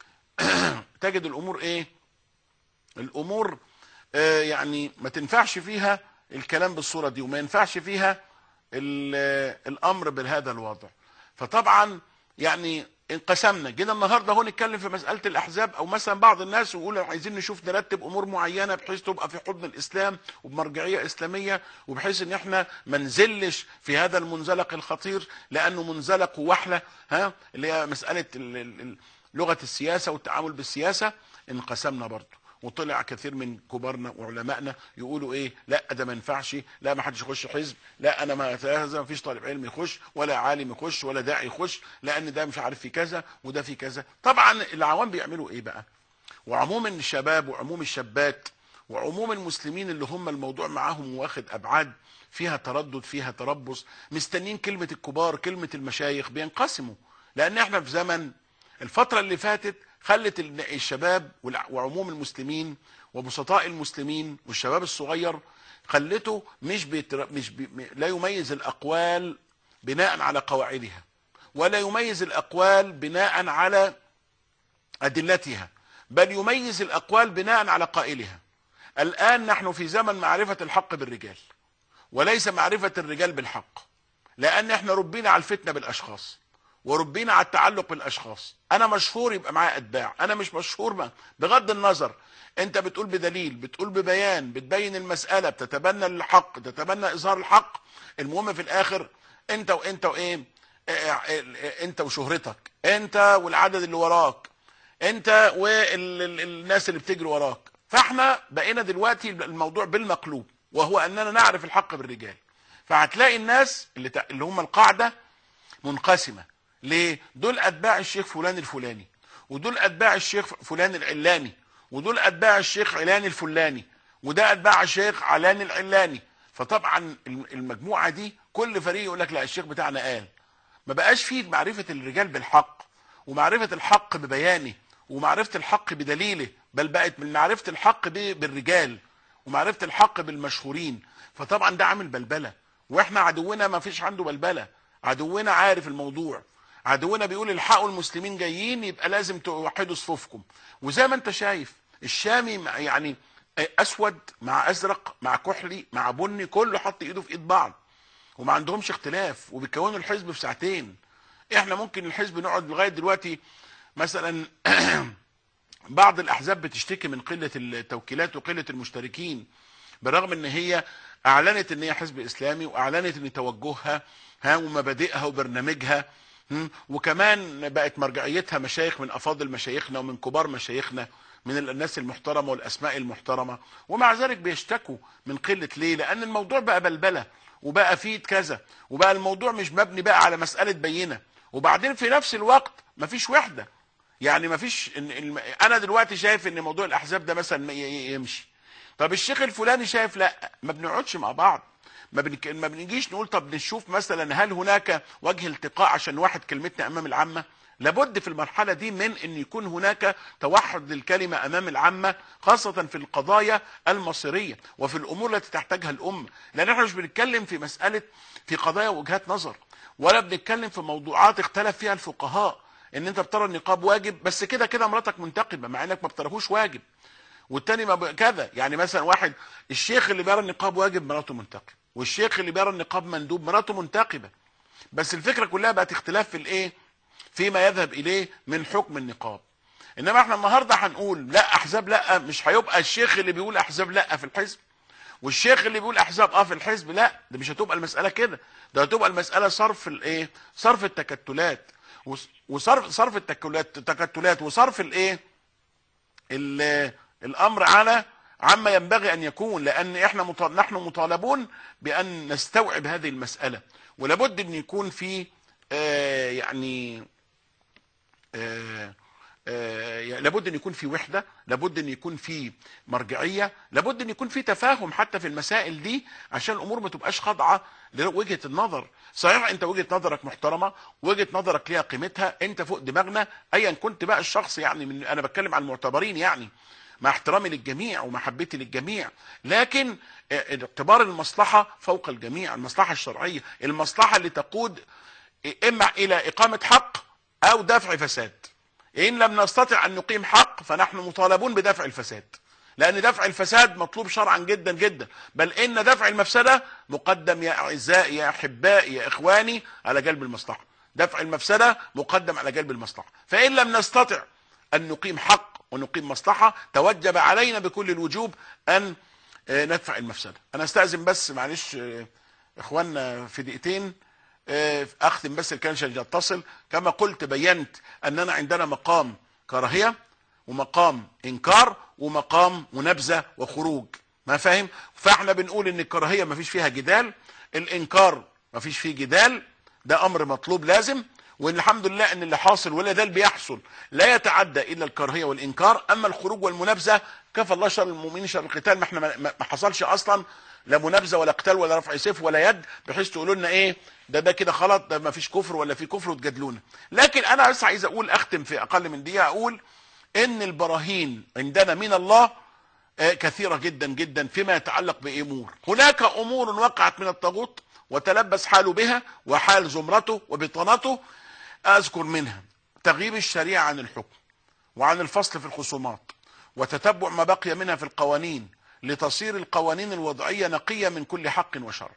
تجد الامور ايه الامور آه يعني ما تنفعش فيها الكلام بالصوره دي وما ينفعش فيها ال- الامر بهذا الوضع فطبعا يعني انقسمنا جينا النهارده هو نتكلم في مساله الاحزاب او مثلا بعض الناس يقول عايزين نشوف نرتب امور معينه بحيث تبقى في حضن الاسلام وبمرجعيه اسلاميه وبحيث ان احنا ما نزلش في هذا المنزلق الخطير لانه منزلق ووحله ها اللي هي مساله ال- ال- ال- لغه السياسه والتعامل بالسياسه انقسمنا برضه وطلع كثير من كبارنا وعلمائنا يقولوا ايه لا ده ما ينفعش لا ما حدش يخش حزب لا انا ما هذا ما فيش طالب علم يخش ولا عالم يخش ولا داعي يخش لان ده مش عارف في كذا وده في كذا طبعا العوام بيعملوا ايه بقى وعموم الشباب وعموم الشابات وعموم المسلمين اللي هم الموضوع معاهم واخد ابعاد فيها تردد فيها تربص مستنين كلمه الكبار كلمه المشايخ بينقسموا لان احنا في زمن الفتره اللي فاتت خلت ال- الشباب والع- وعموم المسلمين وبسطاء المسلمين والشباب الصغير خلته مش بيتر... مش بي... م- لا يميز الاقوال بناء على قواعدها ولا يميز الاقوال بناء على ادلتها بل يميز الاقوال بناء على قائلها الان نحن في زمن معرفه الحق بالرجال وليس معرفه الرجال بالحق لان احنا ربينا على الفتنه بالاشخاص وربينا على التعلق بالاشخاص انا مشهور يبقى معايا اتباع انا مش مشهور ما. بغض النظر انت بتقول بدليل بتقول ببيان بتبين المساله بتتبنى الحق تتبنى اظهار الحق المهم في الاخر انت وانت وايه اه، اه، انت وشهرتك انت والعدد اللي وراك انت والناس اللي بتجري وراك فاحنا بقينا دلوقتي الموضوع بالمقلوب وهو اننا نعرف الحق بالرجال فهتلاقي الناس اللي ت- اللي هم القاعده منقسمه ليه دول اتباع الشيخ فلان الفلاني ودول اتباع الشيخ فلان العلاني ودول اتباع الشيخ علان الفلاني وده اتباع الشيخ علان العلاني فطبعا الم- المجموعه دي كل فريق يقول لك لا الشيخ بتاعنا قال ما بقاش فيه معرفه الرجال بالحق ومعرفه الحق ببيانه ومعرفه الحق بدليله بل بقت من معرفه الحق ب- بالرجال ومعرفه الحق بالمشهورين فطبعا ده عامل بلبله واحنا عدونا ما فيش عنده بلبله عدونا عارف الموضوع عدونا بيقول الحقوا المسلمين جايين يبقى لازم توحدوا صفوفكم وزي ما انت شايف الشامي مع- يعني اسود مع ازرق مع كحلي مع بني كله حط ايده في ايد بعض وما عندهمش اختلاف وبيكونوا الحزب في ساعتين احنا ممكن الحزب نقعد لغايه دلوقتي مثلا بعض الاحزاب بتشتكي من قله التوكيلات وقله المشتركين بالرغم ان هي اعلنت ان هي حزب اسلامي واعلنت ان توجهها ها ومبادئها وبرنامجها هم، وكمان بقت مرجعيتها مشايخ من افاضل مشايخنا ومن كبار مشايخنا من الناس المحترمه والاسماء المحترمه ومع ذلك بيشتكوا من قله ليه؟ لان الموضوع بقى بلبله وبقى فيه كذا وبقى الموضوع مش مبني بقى على مساله بينه وبعدين في نفس الوقت مفيش وحده يعني مفيش إن الم- انا دلوقتي شايف ان موضوع الاحزاب ده مثلا ي- ي- يمشي طب الشيخ الفلاني شايف لا ما بنقعدش مع بعض ما بنك... ما بنجيش نقول طب نشوف مثلا هل هناك وجه التقاء عشان واحد كلمتنا امام العامه لابد في المرحله دي من ان يكون هناك توحد للكلمه امام العامه خاصه في القضايا المصيريه وفي الامور التي تحتاجها الامه لان احنا مش بنتكلم في مساله في قضايا وجهات نظر ولا بنتكلم في موضوعات اختلف فيها الفقهاء ان انت بترى النقاب واجب بس كده كده مراتك منتقبه مع انك ما بتراهوش واجب والتاني ما ب... كذا يعني مثلا واحد الشيخ اللي بيرى النقاب واجب مراته منتقب والشيخ اللي بيرى النقاب مندوب مراته منتقبه بس الفكره كلها بقت اختلاف في الايه فيما يذهب اليه من حكم النقاب انما احنا النهارده هنقول لا احزاب لا مش هيبقى الشيخ اللي بيقول احزاب لا في الحزب والشيخ اللي بيقول احزاب اه في الحزب لا ده مش هتبقى المساله كده ده هتبقى المساله صرف الايه صرف التكتلات وص- وصرف صرف التكتلات التكتلات وصرف الايه ال- الامر على عما ينبغي ان يكون لان احنا مطال... نحن مطالبون بان نستوعب هذه المساله ولابد ان يكون في آه يعني آه آه، يعني لابد ان يكون في وحده لابد ان يكون في مرجعيه لابد ان يكون في تفاهم حتى في المسائل دي عشان الامور ما تبقاش خاضعه لوجهه النظر صحيح انت وجهه نظرك محترمه وجهه نظرك ليها قيمتها انت فوق دماغنا ايا كنت بقى الشخص يعني من انا بتكلم عن المعتبرين يعني مع احترامي للجميع ومحبتي للجميع لكن آه، اعتبار المصلحه فوق الجميع المصلحه الشرعيه المصلحه اللي تقود اما الى اقامه حق او دفع فساد إن لم نستطع أن نقيم حق فنحن مطالبون بدفع الفساد لأن دفع الفساد مطلوب شرعا جدا جدا بل إن دفع المفسدة مقدم يا أعزائي يا أحبائي يا إخواني على جلب المصلحة دفع المفسدة مقدم على جلب المصلحة فإن لم نستطع أن نقيم حق ونقيم مصلحة توجب علينا بكل الوجوب أن آه، ندفع المفسدة أنا استأذن بس معلش آه، إخواننا في دقيقتين آه، اختم بس الكلام عشان يتصل كما قلت بينت اننا عندنا مقام كراهيه ومقام انكار ومقام منابذه وخروج ما فاهم فاحنا بنقول ان الكراهيه ما فيش فيها جدال الانكار ما فيش فيه جدال ده امر مطلوب لازم والحمد لله ان اللي حاصل ولا ده اللي بيحصل لا يتعدى الا الكراهيه والانكار اما الخروج والمنابذه كفى الله شر المؤمنين شر القتال ما احنا ما- ما ما حصلش اصلا لا منابذه ولا قتال ولا رفع سيف ولا يد بحيث تقولوا لنا ايه ده ده كده غلط ده ما فيش كفر ولا في كفر وتجادلونا لكن انا بس عايز اقول اختم في اقل من دقيقه اقول ان البراهين عندنا من الله آه، كثيرة جدا جدا فيما يتعلق بأمور هناك أمور وقعت من الطاغوت وتلبس حاله بها وحال زمرته وبطانته أذكر منها تغيير الشريعة عن الحكم وعن الفصل في الخصومات وتتبع ما بقي منها في القوانين لتصير القوانين الوضعية نقية من كل حق وشر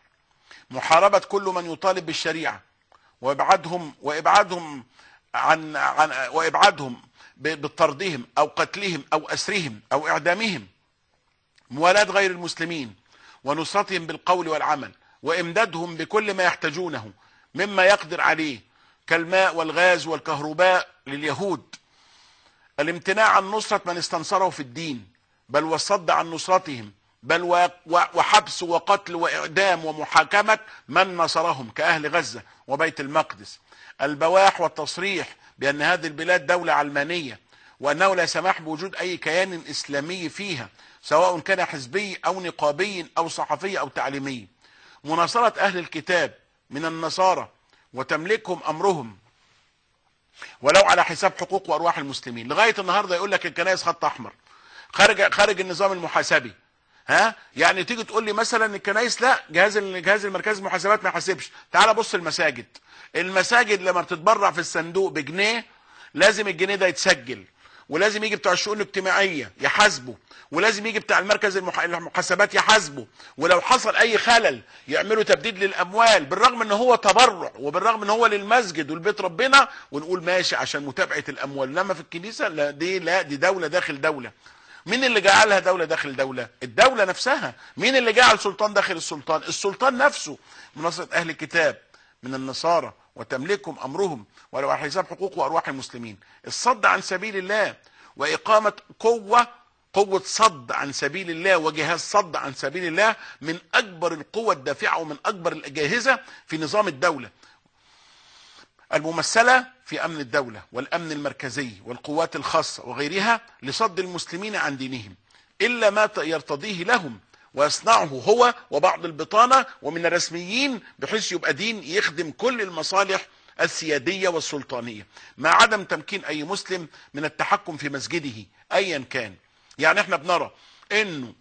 محاربة كل من يطالب بالشريعة وابعادهم وابعادهم عن عن وابعادهم ب- بطردهم او قتلهم او اسرهم او اعدامهم موالاة غير المسلمين ونصرتهم بالقول والعمل وامدادهم بكل ما يحتاجونه مما يقدر عليه كالماء والغاز والكهرباء لليهود الامتناع عن نصرة من استنصره في الدين بل والصد عن نصرتهم بل و- و- وحبس وقتل وإعدام ومحاكمة من نصرهم كأهل غزة وبيت المقدس البواح والتصريح بأن هذه البلاد دولة علمانية وأنه لا سماح بوجود أي كيان إسلامي فيها سواء كان حزبي أو نقابي أو صحفي أو تعليمي مناصرة أهل الكتاب من النصارى وتملكهم أمرهم ولو على حساب حقوق وارواح المسلمين لغايه النهارده يقول لك الكنائس خط احمر خارج خارج النظام المحاسبي ها يعني تيجي تقول لي مثلا الكنائس لا جهاز الجهاز المركزي المحاسبات ما يحاسبش تعال بص المساجد المساجد لما بتتبرع في الصندوق بجنيه لازم الجنيه ده يتسجل ولازم يجي بتاع الشؤون الاجتماعيه يحاسبه ولازم يجي بتاع المركز المح- المحاسبات يحاسبه ولو حصل اي خلل يعملوا تبديد للاموال بالرغم ان هو تبرع وبالرغم ان هو للمسجد والبيت ربنا ونقول ماشي عشان متابعه الاموال انما في الكنيسه لا دي لا دي دوله داخل دوله مين اللي جعلها دولة داخل دولة الدولة نفسها مين اللي جعل سلطان داخل السلطان السلطان نفسه مناصرة أهل الكتاب من النصارى وتملكهم أمرهم ولو على حساب حقوق وأرواح المسلمين الصد عن سبيل الله وإقامة قوة قوة صد عن سبيل الله وجهاز صد عن سبيل الله من أكبر القوى الدافعة ومن أكبر الأجهزة في نظام الدولة الممثلة في أمن الدولة والأمن المركزي والقوات الخاصة وغيرها لصد المسلمين عن دينهم إلا ما يرتضيه لهم ويصنعه هو وبعض البطانة ومن الرسميين بحيث يبقى دين يخدم كل المصالح السيادية والسلطانية مع عدم تمكين أي مسلم من التحكم في مسجده أيا كان يعني احنا بنرى انه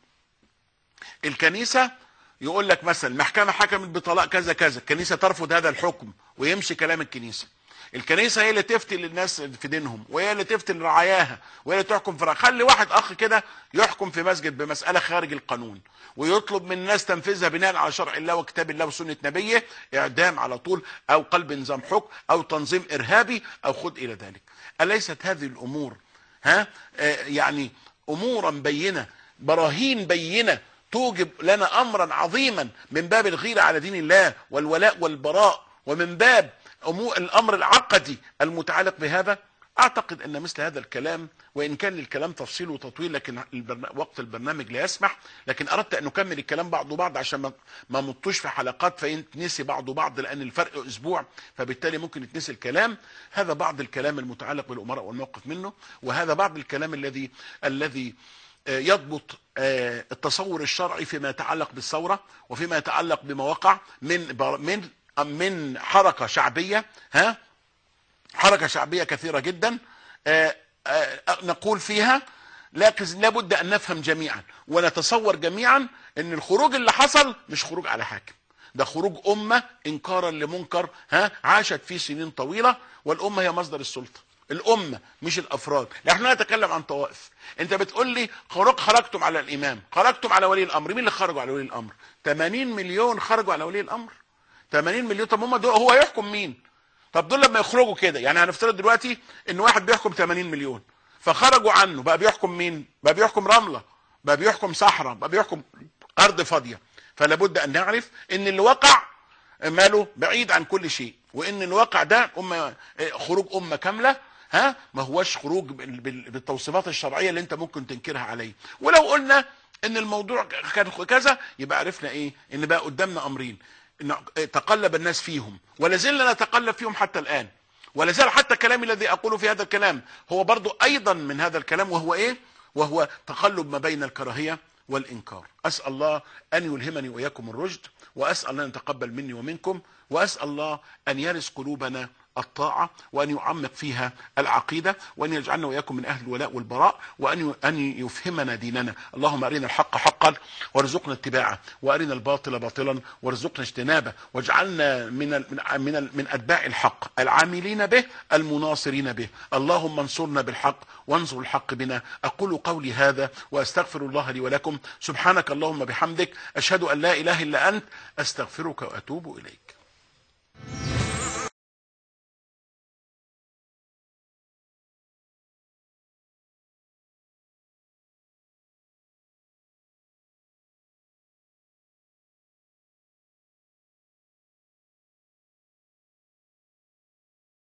الكنيسة يقول لك مثلا المحكمة حكمت بطلاق كذا كذا الكنيسة ترفض هذا الحكم ويمشي كلام الكنيسة الكنيسة هي اللي تفتي للناس في دينهم وهي اللي تفتي لرعاياها وهي اللي تحكم في رعاياها. خلي واحد اخ كده يحكم في مسجد بمسألة خارج القانون ويطلب من الناس تنفيذها بناء على شرع الله وكتاب الله وسنة نبيه اعدام على طول او قلب نظام حكم او تنظيم ارهابي او خد الى ذلك اليست هذه الامور ها آه يعني امورا بينه براهين بينه توجب لنا امرا عظيما من باب الغيره على دين الله والولاء والبراء ومن باب أمور الامر العقدي المتعلق بهذا اعتقد ان مثل هذا الكلام وان كان للكلام تفصيل وتطويل لكن البرنا... وقت البرنامج لا يسمح لكن اردت ان نكمل الكلام بعضه بعض عشان ما ما مطوش في حلقات فيتنسي بعضه بعض لان الفرق اسبوع فبالتالي ممكن يتنسي الكلام هذا بعض الكلام المتعلق بالامراء والموقف منه وهذا بعض الكلام الذي الذي آه، يضبط آه، التصور الشرعي فيما يتعلق بالثوره وفيما يتعلق بما وقع من بر- من من حركه شعبيه ها حركة شعبية كثيرة جدا آه، آه، نقول فيها لكن لابد أن نفهم جميعا ونتصور جميعا أن الخروج اللي حصل مش خروج على حاكم ده خروج أمة إنكارا لمنكر ها عاشت فيه سنين طويلة والأمة هي مصدر السلطة الأمة مش الأفراد نحن لا نتكلم عن طوائف أنت بتقول لي خرج خرجتم على الإمام خرجتم على ولي الأمر مين اللي خرجوا على ولي الأمر 80 مليون خرجوا على ولي الأمر 80 مليون طب هم دول هو يحكم مين طب دول لما يخرجوا كده يعني هنفترض دلوقتي ان واحد بيحكم 80 مليون فخرجوا عنه بقى بيحكم مين بقى بيحكم رملة بقى بيحكم صحراء بقى بيحكم ارض فاضية فلا بد ان نعرف ان اللي وقع ماله بعيد عن كل شيء وان الواقع ده أمة خروج امة كاملة ها ما هوش خروج بال- بال- بالتوصيفات الشرعية اللي انت ممكن تنكرها عليه ولو قلنا ان الموضوع كان كذا يبقى عرفنا ايه ان بقى قدامنا امرين إن تقلب الناس فيهم ولا زلنا نتقلب فيهم حتى الآن ولا زال حتى كلامي الذي أقوله في هذا الكلام هو برضو أيضا من هذا الكلام وهو إيه وهو تقلب ما بين الكراهية والإنكار أسأل الله أن يلهمني وإياكم الرشد وأسأل الله أن يتقبل مني ومنكم وأسأل الله أن يرز قلوبنا الطاعة وأن يعمق فيها العقيدة وأن يجعلنا وإياكم من أهل الولاء والبراء وأن أن يفهمنا ديننا اللهم أرنا الحق حقا وارزقنا اتباعه وأرنا الباطل باطلا وارزقنا اجتنابه واجعلنا من ال من ال من, ال من أتباع الحق العاملين به المناصرين به اللهم انصرنا بالحق وانصر الحق بنا أقول قولي هذا وأستغفر الله لي ولكم سبحانك اللهم بحمدك أشهد أن لا إله إلا أنت أستغفرك وأتوب إليك